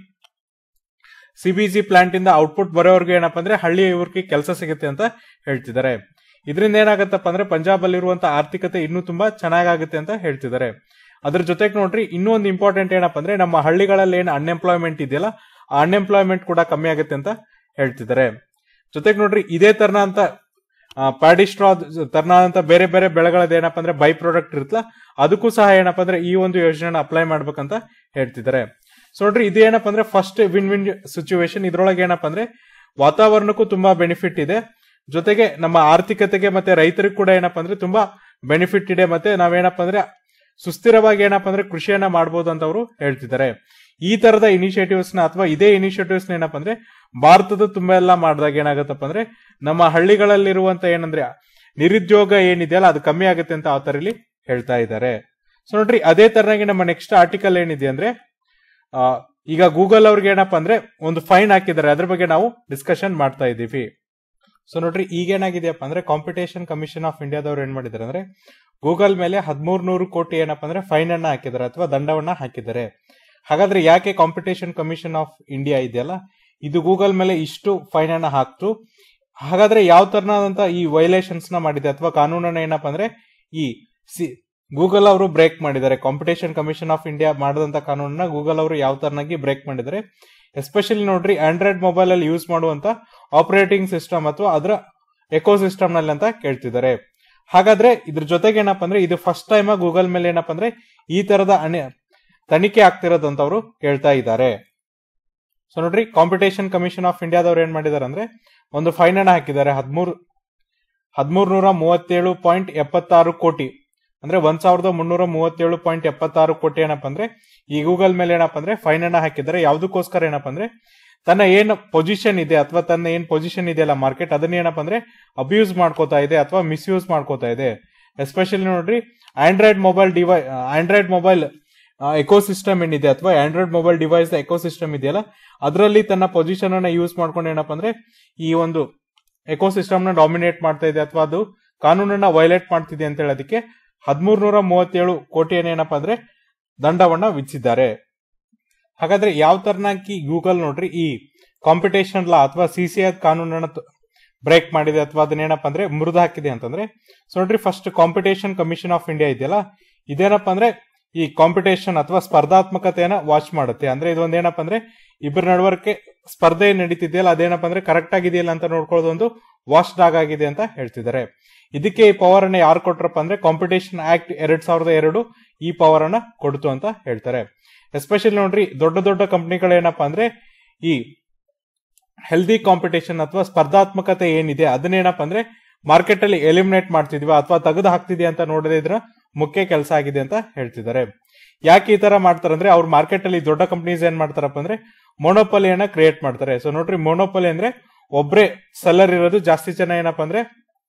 ಸಿಬಿಜಿ ಪ್ಲಾಂಟ್ ಇಂದ ಔಟ್ಪುಟ್ ಬರೋವರೆಗೂ ಏನಪ್ಪಾ ಅಂದ್ರೆ ಹಳ್ಳಿ ಇವ್ರಿಗೆ ಕೆಲಸ ಸಿಗುತ್ತೆ ಅಂತ ಹೇಳ್ತಿದ್ದಾರೆ ಇದರಿಂದ ಏನಾಗತ್ತಪ್ಪ ಅಂದ್ರೆ ಪಂಜಾಬ್ ಅಲ್ಲಿರುವಂತ ಆರ್ಥಿಕತೆ ಇನ್ನೂ ತುಂಬಾ ಚೆನ್ನಾಗಾಗುತ್ತೆ ಅಂತ ಹೇಳ್ತಿದ್ದಾರೆ ಅದ್ರ ಜೊತೆಗೆ ನೋಡ್ರಿ ಇನ್ನೂ ಒಂದು ಇಂಪಾರ್ಟೆಂಟ್ ಏನಪ್ಪಾ ಅಂದ್ರೆ ನಮ್ಮ ಹಳ್ಳಿಗಳಲ್ಲಿ ಏನು ಅನ್ಎಂಪ್ಲಾಯ್ಮೆಂಟ್ ಇದೆಯಲ್ಲ ಆ ಅನ್ಎಂಪ್ಲಾಯ್ಮೆಂಟ್ ಕೂಡ ಕಮ್ಮಿ ಆಗುತ್ತೆ ಅಂತ ಹೇಳ್ತಿದ್ದಾರೆ ಜೊತೆಗೆ ನೋಡ್ರಿ ಇದೇ ತರನ ಅಂತ ಪ್ಯಾಡಿ ಸ್ಟ್ರಾ ತರನಾದಂತ ಬೇರೆ ಬೇರೆ ಬೆಳೆಗಳದ ಏನಪ್ಪಾ ಅಂದ್ರೆ ಬೈ ಪ್ರಾಡಕ್ಟ್ ಇರುತ್ತಲ್ಲ ಅದಕ್ಕೂ ಸಹ ಏನಪ್ಪಾ ಅಂದ್ರೆ ಈ ಒಂದು ಯೋಜನೆ ಅಪ್ಲೈ ಮಾಡ್ಬೇಕಂತ ಹೇಳ್ತಿದ್ದಾರೆ ಸೊ ನೋಡ್ರಿ ಇದು ಏನಪ್ಪಾ ಅಂದ್ರೆ ಫಸ್ಟ್ ವಿನ್ ವಿನ್ ಸಿಚುವೇಶನ್ ಇದ್ರೊಳಗೆ ಏನಪ್ಪಾ ಅಂದ್ರೆ ವಾತಾವರಣಕ್ಕೂ ತುಂಬಾ ಬೆನಿಫಿಟ್ ಇದೆ ಜೊತೆಗೆ ನಮ್ಮ ಆರ್ಥಿಕತೆಗೆ ಮತ್ತೆ ರೈತರಿಗೂ ಕೂಡ ಏನಪ್ಪಾ ಅಂದ್ರೆ ತುಂಬಾ ಬೆನಿಫಿಟ್ ಇದೆ ಮತ್ತೆ ನಾವೇನಪ್ಪಾ ಅಂದ್ರೆ ಸುಸ್ಥಿರವಾಗಿ ಏನಪ್ಪಾ ಅಂದ್ರೆ ಕೃಷಿಯನ್ನ ಮಾಡಬಹುದು ಅಂತ ಅವರು ಹೇಳ್ತಿದ್ದಾರೆ ಈ ತರದ ಇನಿಷಿಯೇಟಿವ್ಸ್ ನ ಅಥವಾ ಇದೇ ಇನಿಷಿಯೇಟಿವ್ಸ್ ನ ಏನಪ್ಪಾ ಅಂದ್ರೆ ಭಾರತದ ತುಂಬಾ ಎಲ್ಲ ಮಾಡಿದಾಗ ಏನಾಗತ್ತಪ್ಪ ಅಂದ್ರೆ ನಮ್ಮ ಹಳ್ಳಿಗಳಲ್ಲಿರುವಂತ ಏನಂದ್ರೆ ನಿರುದ್ಯೋಗ ಏನಿದೆಯಲ್ಲ ಅದು ಕಮ್ಮಿ ಆಗುತ್ತೆ ಅಂತ ಆ ತರ ಇಲ್ಲಿ ಹೇಳ್ತಾ ಇದ್ದಾರೆ ಸೊ ನೋಡ್ರಿ ಅದೇ ತರನಾಗಿ ನಮ್ಮ ನೆಕ್ಸ್ಟ್ ಆರ್ಟಿಕಲ್ ಏನಿದೆ ಅಂದ್ರೆ ಆ, ಈಗ ಗೂಗಲ್ ಅವ್ರಿಗೆ ಏನಪ್ಪಾ ಅಂದ್ರೆ ಒಂದು ಫೈನ್ ಹಾಕಿದ್ದಾರೆ ಅದ್ರ ಬಗ್ಗೆ ನಾವು ಡಿಸ್ಕಷನ್ ಮಾಡ್ತಾ ಇದ್ದೀವಿ ಸೊ ನೋಡ್ರಿ ಈಗ ಏನಾಗಿದೆಯಪ್ಪ ಅಂದ್ರೆ ಕಾಂಪಿಟೇಷನ್ ಕಮಿಷನ್ ಆಫ್ ಇಂಡಿಯಾದವ್ರು ಏನ್ ಮಾಡಿದ್ದಾರೆ ಅಂದ್ರೆ ಗೂಗಲ್ ಮೇಲೆ ಹದಿಮೂರ್ ನೂರು ಕೋಟಿ ಏನಪ್ಪಾ ಅಂದ್ರೆ ಫೈನ್ ಅನ್ನ ಹಾಕಿದ್ದಾರೆ ಅಥವಾ ದಂಡವನ್ನ ಹಾಕಿದ್ದಾರೆ ಹಾಗಾದ್ರೆ ಯಾಕೆ ಕಾಂಪಿಟೇಷನ್ ಕಮಿಷನ್ ಆಫ್ ಇಂಡಿಯಾ ಇದೆಯಲ್ಲ ಇದು ಗೂಗಲ್ ಮೇಲೆ ಇಷ್ಟು ಫೈನ್ ಅನ್ನ ಹಾಕ್ತು ಹಾಗಾದ್ರೆ ಯಾವ ತರನಾದಂತ ಈ ವೈಲೇಷನ್ಸ್ ನ ಮಾಡಿದೆ ಅಥವಾ ಕಾನೂನನ್ನ ಏನಪ್ಪಾ ಅಂದ್ರೆ ಈ ಸಿ ಗೂಗಲ್ ಅವರು ಬ್ರೇಕ್ ಮಾಡಿದ್ದಾರೆ ಕಾಂಪಿಟೇಷನ್ ಕಮಿಷನ್ ಆಫ್ ಇಂಡಿಯಾ ಮಾಡದಂತ ಕಾನೂನನ್ನ ಗೂಗಲ್ ಅವರು ಯಾವ ತರನಾಗಿ ಬ್ರೇಕ್ ಮಾಡಿದ್ದಾರೆ ಎಸ್ಪೆಷಲಿ ನೋಡ್ರಿ ಆಂಡ್ರಾಯ್ಡ್ ಮೊಬೈಲ್ ಅಲ್ಲಿ ಯೂಸ್ ಮಾಡುವಂತ ಆಪರೇಟಿಂಗ್ ಸಿಸ್ಟಮ್ ಅಥವಾ ಅದರ ಎಕೋ ಸಿಸ್ಟಮ್ ನಲ್ಲಿ ಅಂತ ಕೇಳ್ತಿದ್ದಾರೆ ಹಾಗಾದ್ರೆ ಇದ್ರ ಜೊತೆಗೆ ಏನಪ್ಪಾ ಅಂದ್ರೆ ಇದು ಫಸ್ಟ್ ಟೈಮ್ ಗೂಗಲ್ ಮೇಲೆ ಏನಪ್ಪಾ ಅಂದ್ರೆ ಈ ತರದ ಅಣೆ ತನಿಖೆ ಆಗ್ತಿರೋದಂತ ಅವರು ಕೇಳ್ತಾ ಇದ್ದಾರೆ ಸೊ ನೋಡ್ರಿ ಕಾಂಪಿಟೇಷನ್ ಕಮಿಷನ್ ಆಫ್ ಇಂಡಿಯಾದವ್ರು ಏನ್ ಮಾಡಿದಾರೆ ಅಂದ್ರೆ ಒಂದು ಫೈನ್ ಅನ್ನ ಹಾಕಿದ್ದಾರೆ ಹದಿಮೂರು ಹದಿಮೂರು ನೂರ ಮೂವತ್ತೇಳು ಪಾಯಿಂಟ್ ಎಪ್ಪತ್ತಾರು ಕೋಟಿ ಅಂದ್ರೆ ಒಂದ್ ಸಾವಿರದ ಮುನ್ನೂರ ಮೂವತ್ತೇಳು ಪಾಯಿಂಟ್ ಎಪ್ಪತ್ತಾರು ಕೋಟಿ ಏನಪ್ಪ ಅಂದ್ರೆ ಈ ಗೂಗಲ್ ಮೇಲೆ ಏನಪ್ಪ ಅಂದ್ರೆ ಫೈನ್ ಅನ್ನ ಹಾಕಿದ್ದಾರೆ ಯಾವ್ದಕ್ಕೋಸ್ಕರ ಏನಪ್ಪ ಅಂದ್ರೆ ತನ್ನ ಏನ್ ಪೊಸಿಷನ್ ಇದೆ ಅಥವಾ ತನ್ನ ಏನ್ ಪೊಸಿಷನ್ ಇದೆಯಲ್ಲ ಮಾರ್ಕೆಟ್ ಅದನ್ನ ಏನಪ್ಪ ಅಂದ್ರೆ ಅಬ್ಯೂಸ್ ಮಾಡ್ಕೋತಾ ಇದೆ ಅಥವಾ ಮಿಸ್ಯೂಸ್ ಮಾಡ್ಕೋತಾ ಇದೆ ಎಸ್ಪೆಷಲಿ ನೋಡ್ರಿ ಆಂಡ್ರಾಯ್ಡ್ ಮೊಬೈಲ್ ಡಿವೈ ಆಂಡ್ರಾಯ್ಡ್ ಮೊಬೈಲ್ ಎಕೋಸಿಸ್ಟಮ್ ಏನಿದೆ ಅಥವಾ ಆಂಡ್ರಾಯ್ಡ್ ಮೊಬೈಲ್ ಡಿವೈಸ್ ಎಕೋಸಿಸ್ಟಮ್ ಇದೆಯಲ್ಲ ಅದರಲ್ಲಿ ತನ್ನ ಪೊಸಿಷನ್ ಅನ್ನ ಯೂಸ್ ಮಾಡ್ಕೊಂಡು ಏನಪ್ಪ ಅಂದ್ರೆ ಈ ಒಂದು ಎಕೋಸಿಸ್ಟಮ್ ನ ಡಾಮಿನೇಟ್ ಮಾಡ್ತಾ ಇದೆ ಅಥವಾ ಅದು ಕಾನೂನನ್ನ ವೈಲೇಟ್ ಮಾಡ್ತಿದೆ ಅಂತ ಹೇಳೋದಕ್ಕೆ ಹದಿಮೂರ್ ನೂರ ಮೂವತ್ತೇಳು ಕೋಟಿಯನ್ನು ಏನಪ್ಪಾ ಅಂದ್ರೆ ದಂಡವನ್ನ ವಿಧಿಸಿದ್ದಾರೆ ಹಾಗಾದ್ರೆ ಯಾವ ತರನಾಗಿ ಗೂಗಲ್ ನೋಡ್ರಿ ಈ ಕಾಂಪಿಟೇಷನ್ ಲಾ ಅಥವಾ ಸಿಸಿಐ ಕಾನೂನನ್ನ ಬ್ರೇಕ್ ಮಾಡಿದೆ ಅಥವಾ ಅದನ್ನೇನಪ್ಪ ಅಂದ್ರೆ ಮುರಿದು ಹಾಕಿದೆ ಅಂತಂದ್ರೆ ಸೊ ನೋಡ್ರಿ first competition commission of India ಇದೆಯಲ್ಲ ಇದೇನಪ್ಪ ಅಂದ್ರೆ ಈ ಕಾಂಪಿಟೇಷನ್ ಅಥವಾ ಸ್ಪರ್ಧಾತ್ಮಕತೆಯನ್ನ ವಾಚ್ ಮಾಡುತ್ತೆ ಅಂದ್ರೆ ಇದೊಂದು ಏನಪ್ಪ ಅಂದ್ರೆ ಇಬ್ಬರ ನಡವಳಿಕೆ ಸ್ಪರ್ಧೆ ನಡೀತಿದೆಯಲ್ಲ ಅದೇನಪ್ಪ ಅಂದ್ರೆ ಕರೆಕ್ಟ್ ಆಗಿದೆಯಲ್ಲ ಅಂತ ನೋಡ್ಕೊಳ್ಳೋದು ಒಂದು ವಾಚ್ ಡಾಗ್ ಆಗಿದೆ ಅಂತ ಹೇಳ್ತಿದ್ದಾರೆ ಇದಕ್ಕೆ ಈ ಪವರ್ ಅನ್ನ ಯಾರು ಕೊಟ್ರಪ್ಪ ಅಂದ್ರೆ ಕಾಂಪಿಟೇಷನ್ ಆಕ್ಟ್ ಎರಡ್ ಸಾವಿರದ ಎರಡು ಈ ಪವರ್ ಅನ್ನ ಕೊಡ್ತು ಅಂತ ಹೇಳ್ತಾರೆ ಎಸ್ಪೆಷಲಿ ನೋಡ್ರಿ ದೊಡ್ಡ ದೊಡ್ಡ ಕಂಪನಿಗಳು ಏನಪ್ಪಾ ಅಂದ್ರೆ ಈ ಹೆಲ್ದಿ ಕಾಂಪಿಟೇಷನ್ ಅಥವಾ ಸ್ಪರ್ಧಾತ್ಮಕತೆ ಏನಿದೆ ಅದನ್ನೇನಪ್ಪ ಅಂದ್ರೆ ಮಾರ್ಕೆಟ್ ಅಲ್ಲಿ ಎಲಿಮಿನೇಟ್ ಮಾಡ್ತಿದ್ವಿ ಅಥವಾ ತೆಗೆದು ಹಾಕ್ತಿದ್ಯಾ ಅಂತ ನೋಡೋದೇ ಇದ್ರ ಮುಖ್ಯ ಕೆಲಸ ಆಗಿದೆ ಅಂತ ಹೇಳ್ತಿದ್ದಾರೆ ಯಾಕೆ ಈ ತರ ಮಾಡ್ತಾರೆ ಅಂದ್ರೆ ಅವ್ರ ಮಾರ್ಕೆಟ್ ಅಲ್ಲಿ ದೊಡ್ಡ ಕಂಪನೀಸ್ ಏನ್ ಮಾಡ್ತಾರಪ್ಪ ಅಂದ್ರೆ ಮೊನೋಪಲಿಯನ್ನ ಕ್ರಿಯೇಟ್ ಮಾಡ್ತಾರೆ ಸೊ ನೋಡ್ರಿ ಮೊನೋಪಲಿ ಅಂದ್ರೆ ಒಬ್ರೇ ಸೆಲ್ಲರ್ ಇರೋದು ಜಾಸ್ತಿ ಜನ ಏನಪ್ಪಾ ಅಂದ್ರೆ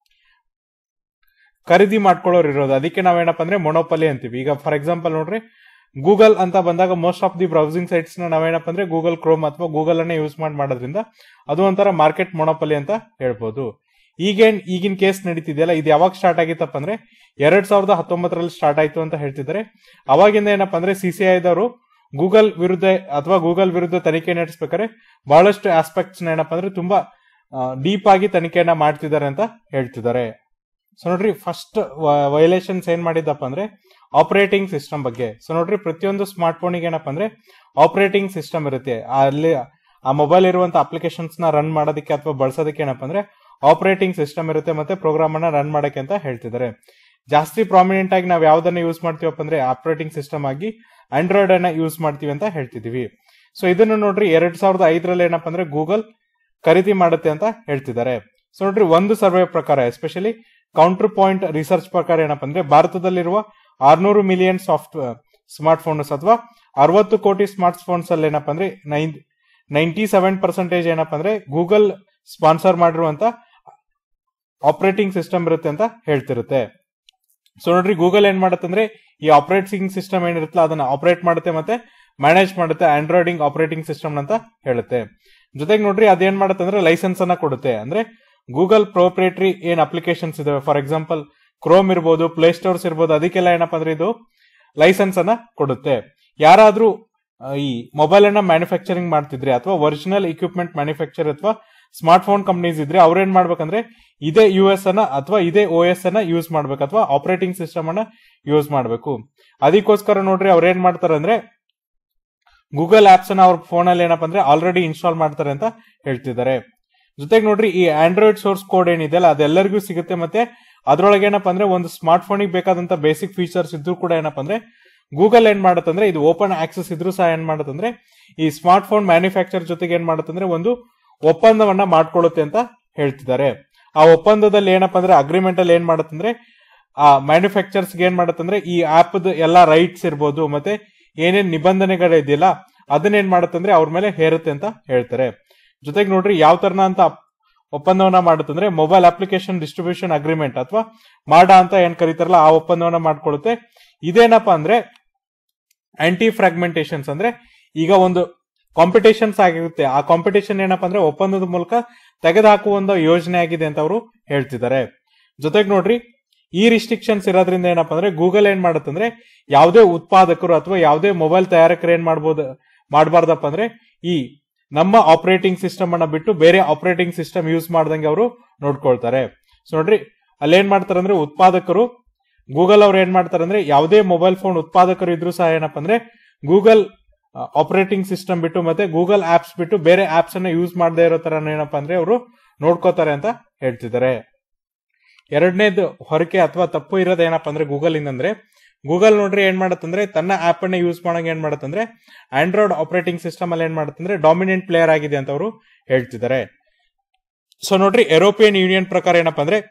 ಖರೀದಿ ಮಾಡ್ಕೊಳ್ಳೋರು ಇರೋದು ಅದಕ್ಕೆ ನಾವೇನಪ್ಪ ಅಂದ್ರೆ ಮೊನೋಪಲಿ ಅಂತೀವಿ ಈಗ ಫಾರ್ ಎಕ್ಸಾಂಪಲ್ ನೋಡ್ರಿ ಗೂಗಲ್ ಅಂತ ಬಂದಾಗ most of the browsing sites ನ ನಾವೇನಪ್ಪ ಅಂದ್ರೆ ಗೂಗಲ್ ಕ್ರೋಮ್ ಅಥವಾ ಗೂಗಲ್ ಅನ್ನೇ ಯೂಸ್ ಮಾಡಿ ಮಾಡೋದ್ರಿಂದ ಅದು ಒಂಥರ ಮಾರ್ಕೆಟ್ ಮೊನೋಪಲಿ ಅಂತ ಹೇಳ್ಬೋದು ಈಗೇನ್ ಈಗಿನ ಕೇಸ್ ನಡೀತಿದೆಯಲ್ಲ ಇದು ಯಾವಾಗ ಸ್ಟಾರ್ಟ್ ಆಗಿತ್ತಪ್ಪ ಅಂದ್ರೆ ಎರಡ್ ಸಾವಿರದ ಹತ್ತೊಂಬತ್ತರಲ್ಲಿ ಸ್ಟಾರ್ಟ್ ಆಯ್ತು ಅಂತ ಹೇಳ್ತಿದ್ದಾರೆ ಅವಾಗಿಂದ ಏನಪ್ಪ ಅಂದ್ರೆ ಸಿ ಸಿ ಐದವರು ಗೂಗಲ್ ವಿರುದ್ಧ ಅಥವಾ ಗೂಗಲ್ ವಿರುದ್ಧ ತನಿಖೆ ನಡೆಸಬೇಕಾದ್ರೆ ಬಹಳಷ್ಟು ಆಸ್ಪೆಕ್ಟ್ಸ್ ಏನಪ್ಪ ಅಂದ್ರೆ ತುಂಬಾ ಡೀಪ್ ಆಗಿ ತನಿಖೆಯನ್ನ ಮಾಡ್ತಿದ್ದಾರೆ ಅಂತ ಹೇಳ್ತಿದ್ದಾರೆ ಸೊ ನೋಡ್ರಿ ಫಸ್ಟ್ ವೈಲೇಷನ್ಸ್ ಏನ್ ಮಾಡಿದ್ದಪ್ಪ ಅಂದ್ರೆ ಆಪರೇಟಿಂಗ್ ಸಿಸ್ಟಮ್ ಬಗ್ಗೆ ಸೊ ನೋಡ್ರಿ ಪ್ರತಿಯೊಂದು ಸ್ಮಾರ್ಟ್ ಫೋನಿಗೆ ಏನಪ್ಪ ಅಂದ್ರೆ ಆಪರೇಟಿಂಗ್ ಸಿಸ್ಟಮ್ ಇರುತ್ತೆ ಅಲ್ಲಿ ಆ ಮೊಬೈಲ್ ಇರುವಂತ ಅಪ್ಲಿಕೇಶನ್ಸ್ ನ ರನ್ ಮಾಡೋದಕ್ಕೆ ಅಥವಾ ಬಳಸೋದಕ್ಕೆ ಏನಪ್ಪ ಅಂದ್ರೆ ಆಪರೇಟಿಂಗ್ ಸಿಸ್ಟಮ್ ಇರುತ್ತೆ ಮತ್ತೆ ಪ್ರೋಗ್ರಾಮ್ ಅನ್ನ ರನ್ ಮಾಡಕ್ಕೆ ಅಂತ ಹೇಳ್ತಿದ್ದಾರೆ ಜಾಸ್ತಿ ಪ್ರಾಮಿನೆಂಟ್ ಆಗಿ ನಾವು ಯಾವ್ದನ್ನ ಯೂಸ್ ಮಾಡ್ತೀವಪ್ಪ ಅಂದ್ರೆ ಆಪರೇಟಿಂಗ್ ಸಿಸ್ಟಮ್ ಆಗಿ ಆಂಡ್ರಾಯ್ಡ್ ಅನ್ನ ಯೂಸ್ ಮಾಡ್ತೀವಿ ಅಂತ ಹೇಳ್ತಿದೀವಿ ಸೊ ಇದನ್ನು ನೋಡ್ರಿ ಎರಡ್ ಸಾವಿರದ ಐದರಲ್ಲಿ ಏನಪ್ಪ ಅಂದ್ರೆ ಗೂಗಲ್ ಖರೀದಿ ಮಾಡುತ್ತೆ ಅಂತ ಹೇಳ್ತಿದ್ದಾರೆ ಸೊ ನೋಡ್ರಿ ಒಂದು ಸರ್ವೆ ಪ್ರಕಾರ ಎಸ್ಪೆಷಲಿ ಕೌಂಟರ್ ಪಾಯಿಂಟ್ ರಿಸರ್ಚ್ ಪ್ರಕಾರ ಏನಪ್ಪ ಅಂದ್ರೆ ಭಾರತದಲ್ಲಿರುವ ಆರ್ನೂರು ಮಿಲಿಯನ್ ಸಾಫ್ಟ್ ಸ್ಮಾರ್ಟ್ ಫೋನ್ಸ್ ಅಥವಾ ಅರವತ್ತು ಕೋಟಿ ಸ್ಮಾರ್ಟ್ ಫೋನ್ಸ್ ಅಲ್ಲಿ ಏನಪ್ಪ ಅಂದ್ರೆ ನೈನ್ ನೈಂಟಿ ಸೆವೆನ್ ಪರ್ಸೆಂಟೇಜ್ ಏನಪ್ಪ ಅಂದ್ರೆ ಗೂಗಲ್ ಸ್ಪಾನ್ಸರ್ ಮಾಡಿರುವಂತ ಆಪರೇಟಿಂಗ್ ಸಿಸ್ಟಮ್ ಇರುತ್ತೆ ಅಂತ ಹೇಳ್ತಿರುತ್ತೆ ಸೊ ನೋಡ್ರಿ ಗೂಗಲ್ ಏನ್ ಮಾಡುತ್ತಂದ್ರೆ ಈ ಆಪರೇಟಿಂಗ್ ಸಿಸ್ಟಮ್ ಏನಿರುತ್ತಲ್ಲ ಅದನ್ನ ಆಪರೇಟ್ ಮಾಡುತ್ತೆ ಮತ್ತೆ ಮ್ಯಾನೇಜ್ ಮಾಡುತ್ತೆ ಆಂಡ್ರಾಯ್ಡಿಂಗ್ ಆಪರೇಟಿಂಗ್ ಸಿಸ್ಟಮ್ ಅಂತ ಹೇಳುತ್ತೆ ಜೊತೆಗೆ ನೋಡ್ರಿ ಅದೇನ್ ಮಾಡುತ್ತೆ ಅಂದ್ರೆ ಲೈಸೆನ್ಸ್ ಅನ್ನ ಕೊಡುತ್ತೆ ಅಂದ್ರೆ ಗೂಗಲ್ ಪ್ರೋಪ್ರೇಟರಿ ಏನ್ ಅಪ್ಲಿಕೇಶನ್ಸ್ ಇದಾವೆ ಫಾರ್ ಎಕ್ಸಾಂಪಲ್ ಕ್ರೋಮ್ ಇರ್ಬೋದು ಪ್ಲೇ ಸ್ಟೋರ್ಸ್ ಇರ್ಬೋದು ಅದಕ್ಕೆಲ್ಲ ಏನಪ್ಪಾ ಅಂದ್ರೆ ಇದು ಲೈಸೆನ್ಸ್ ಅನ್ನ ಕೊಡುತ್ತೆ ಯಾರಾದ್ರೂ ಈ ಮೊಬೈಲ್ ಅನ್ನ ಮ್ಯಾನುಫ್ಯಾಕ್ಚರಿಂಗ್ ಮಾಡ್ತಿದ್ರೆ ಅಥವಾ ಒರಿಜಿನಲ್ ಇಕ್ವಿಪ್ಮೆಂಟ್ ಮ್ಯಾನುಫ್ಯಾಕ್ಚರ್ ಅಥವಾ ಸ್ಮಾರ್ಟ್ ಫೋನ್ ಕಂಪನೀಸ್ ಇದ್ರೆ ಅವ್ರೇನ್ ಮಾಡ್ಬೇಕಂದ್ರೆ ಇದೇ ಯು ಎಸ್ ಅನ್ನ ಅಥವಾ ಇದೇ ಓ ಎಸ್ ಅನ್ನ ಯೂಸ್ ಮಾಡ್ಬೇಕು ಅಥವಾ ಆಪರೇಟಿಂಗ್ ಸಿಸ್ಟಮ್ ಅನ್ನ ಯೂಸ್ ಮಾಡಬೇಕು ಅದಕ್ಕೋಸ್ಕರ ನೋಡ್ರಿ ಅವ್ರ ಏನ್ ಮಾಡ್ತಾರೆ ಅಂದ್ರೆ ಗೂಗಲ್ ಆಪ್ಸ್ ಅನ್ನ ಅವ್ರ ಫೋನ್ ಅಲ್ಲಿ ಏನಪ್ಪಾ ಅಂದ್ರೆ ಆಲ್ರೆಡಿ ಇನ್ಸ್ಟಾಲ್ ಮಾಡ್ತಾರೆ ಅಂತ ಹೇಳ್ತಿದ್ದಾರೆ ಜೊತೆಗೆ ನೋಡ್ರಿ ಈ ಆಂಡ್ರಾಯ್ಡ್ ಸೋರ್ಸ್ ಕೋಡ್ ಏನಿದೆಯಲ್ಲ ಅದೆಲ್ಲರಿಗೂ ಸಿಗುತ್ತೆ ಮತ್ತೆ ಅದ್ರೊಳಗೆ ಏನಪ್ಪಾ ಅಂದ್ರೆ ಒಂದು ಸ್ಮಾರ್ಟ್ ಫೋನಿಗೆ ಬೇಕಾದಂತ ಬೇಸಿಕ್ ಫೀಚರ್ಸ್ ಇದ್ರೂ ಕೂಡ ಏನಪ್ಪಾ ಅಂದ್ರೆ ಗೂಗಲ್ ಏನ್ ಮಾಡತ್ತಂದ್ರೆ ಇದು ಓಪನ್ ಆಕ್ಸೆಸ್ ಇದ್ರೂ ಸಹ ಏನ್ ಮಾಡತ್ತಂದ್ರೆ ಈ ಸ್ಮಾರ್ಟ್ ಫೋನ್ ಮ್ಯಾನುಫ್ಯಾಕ್ಚರ್ ಜೊತೆಗೆ ಏನ್ ಮಾಡತ್ತಂದ್ರೆ ಒಂದು ಒಪ್ಪಂದವನ್ನ ಮಾಡ್ಕೊಳ್ಳುತ್ತೆ ಅಂತ ಹೇಳ್ತಿದ್ದಾರೆ ಆ ಒಪ್ಪಂದದಲ್ಲಿ ಏನಪ್ಪಾ ಅಂದ್ರೆ ಅಗ್ರಿಮೆಂಟ್ ಅಲ್ಲಿ ಏನ್ ಮಾಡತ್ತಂದ್ರೆ ಆ ಮ್ಯಾನುಫ್ಯಾಕ್ಚರ್ಸ್ ಏನ್ ಮಾಡತ್ತಂದ್ರೆ ಈ ಆಪ್ ಎಲ್ಲಾ ರೈಟ್ಸ್ ಇರ್ಬೋದು ಮತ್ತೆ ಏನೇನ್ ನಿಬಂಧನೆಗಳು ಇದೆಯಲ್ಲ ಅದನ್ನೇನ್ ಮಾಡತ್ತಂದ್ರೆ ಅವ್ರ ಮೇಲೆ ಹೇರುತ್ತೆ ಅಂತ ಹೇಳ್ತಾರೆ ಜೊತೆಗೆ ನೋಡ್ರಿ ಯಾವ ತರನ ಅಂತ ಒಪ್ಪಂದವನ್ನ ಮಾಡುತ್ತಂದ್ರೆ ಮೊಬೈಲ್ ಅಪ್ಲಿಕೇಶನ್ ಡಿಸ್ಟ್ರಿಬ್ಯೂಷನ್ ಅಗ್ರಿಮೆಂಟ್ ಅಥವಾ ಮಾಡ ಅಂತ ಏನ್ ಕರೀತಾರಲ್ಲ ಆ ಒಪ್ಪಂದವನ್ನ ಮಾಡ್ಕೊಳ್ಳುತ್ತೆ ಇದೇನಪ್ಪ ಅಂದ್ರೆ ಆಂಟಿ ಫ್ರಾಗ್ಮೆಂಟೇಶನ್ಸ್ ಅಂದ್ರೆ ಈಗ ಒಂದು ಕಾಂಪಿಟೇಷನ್ಸ್ ಆಗಿರುತ್ತೆ ಆ ಕಾಂಪಿಟೇಷನ್ ಏನಪ್ಪಾ ಅಂದ್ರೆ ಒಪ್ಪಂದದ ಮೂಲಕ ತೆಗೆದುಹಾಕುವ ಒಂದು ಯೋಜನೆ ಆಗಿದೆ ಅಂತ ಅವರು ಹೇಳ್ತಿದ್ದಾರೆ ಜೊತೆಗೆ ನೋಡ್ರಿ ಈ ರಿಸ್ಟ್ರಿಕ್ಷನ್ಸ್ ಇರೋದ್ರಿಂದ ಏನಪ್ಪಾ ಅಂದ್ರೆ ಗೂಗಲ್ ಏನ್ ಮಾಡುತ್ತಂದ್ರೆ ಯಾವುದೇ ಉತ್ಪಾದಕರು ಅಥವಾ ಯಾವುದೇ ಮೊಬೈಲ್ ತಯಾರಕರು ಏನ್ ಮಾಡ್ಬೋದು ಮಾಡಬಾರ್ದಪ್ಪ ಅಂದ್ರೆ ಈ ನಮ್ಮ ಆಪರೇಟಿಂಗ್ ಸಿಸ್ಟಮ್ ಅನ್ನ ಬಿಟ್ಟು ಬೇರೆ ಆಪರೇಟಿಂಗ್ ಸಿಸ್ಟಮ್ ಯೂಸ್ ಮಾಡ್ದಂಗೆ ಅವರು ನೋಡ್ಕೊಳ್ತಾರೆ ಸೊ ನೋಡ್ರಿ ಅಲ್ಲೇನ್ ಮಾಡ್ತಾರೆ ಅಂದ್ರೆ ಉತ್ಪಾದಕರು ಗೂಗಲ್ ಅವ್ರು ಏನ್ ಮಾಡ್ತಾರೆ ಅಂದ್ರೆ ಯಾವುದೇ ಮೊಬೈಲ್ ಫೋನ್ ಉತ್ಪಾದಕರು ಇದ್ರೂ ಸಹ ಏನಪ್ಪ ಅಂದ್ರೆ ಗೂಗಲ್ ಆಪರೇಟಿಂಗ್ ಸಿಸ್ಟಮ್ ಬಿಟ್ಟು ಮತ್ತೆ ಗೂಗಲ್ ಆಪ್ಸ್ ಬಿಟ್ಟು ಬೇರೆ ಆಪ್ಸ್ ಅನ್ನ ಯೂಸ್ ಮಾಡದೇ ಇರೋ ತರ ಏನಪ್ಪಾ ಅಂದ್ರೆ ಅವರು ನೋಡ್ಕೋತಾರೆ ಅಂತ ಹೇಳ್ತಿದ್ದಾರೆ ಎರಡನೇದು ಹೊರಕೆ ಅಥವಾ ತಪ್ಪು ಇರೋದು ಏನಪ್ಪಾ ಅಂದ್ರೆ ಗೂಗಲ್ ಇಂದಂದ್ರೆ ಗೂಗಲ್ ನೋಡ್ರಿ ಏನ್ ಮಾಡತ್ತಂದ್ರೆ ತನ್ನ ಆಪ್ ಅನ್ನ ಯೂಸ್ ಮಾಡಂಗ ಏನ್ ಮಾಡತ್ತಂದ್ರೆ ಆಂಡ್ರಾಯ್ಡ್ ಆಪರೇಟಿಂಗ್ ಸಿಸ್ಟಮ್ ಅಲ್ಲಿ ಏನ್ ಮಾಡತ್ತಂದ್ರೆ ಡಾಮಿನೆಂಟ್ ಪ್ಲೇಯರ್ ಆಗಿದೆ ಅಂತ ಅವರು ಹೇಳ್ತಿದ್ದಾರೆ ಸೊ ನೋಡ್ರಿ ಯುರೋಪಿಯನ್ ಯೂನಿಯನ್ ಪ್ರಕಾರ ಏನಪ್ಪಾ ಅಂದ್ರೆ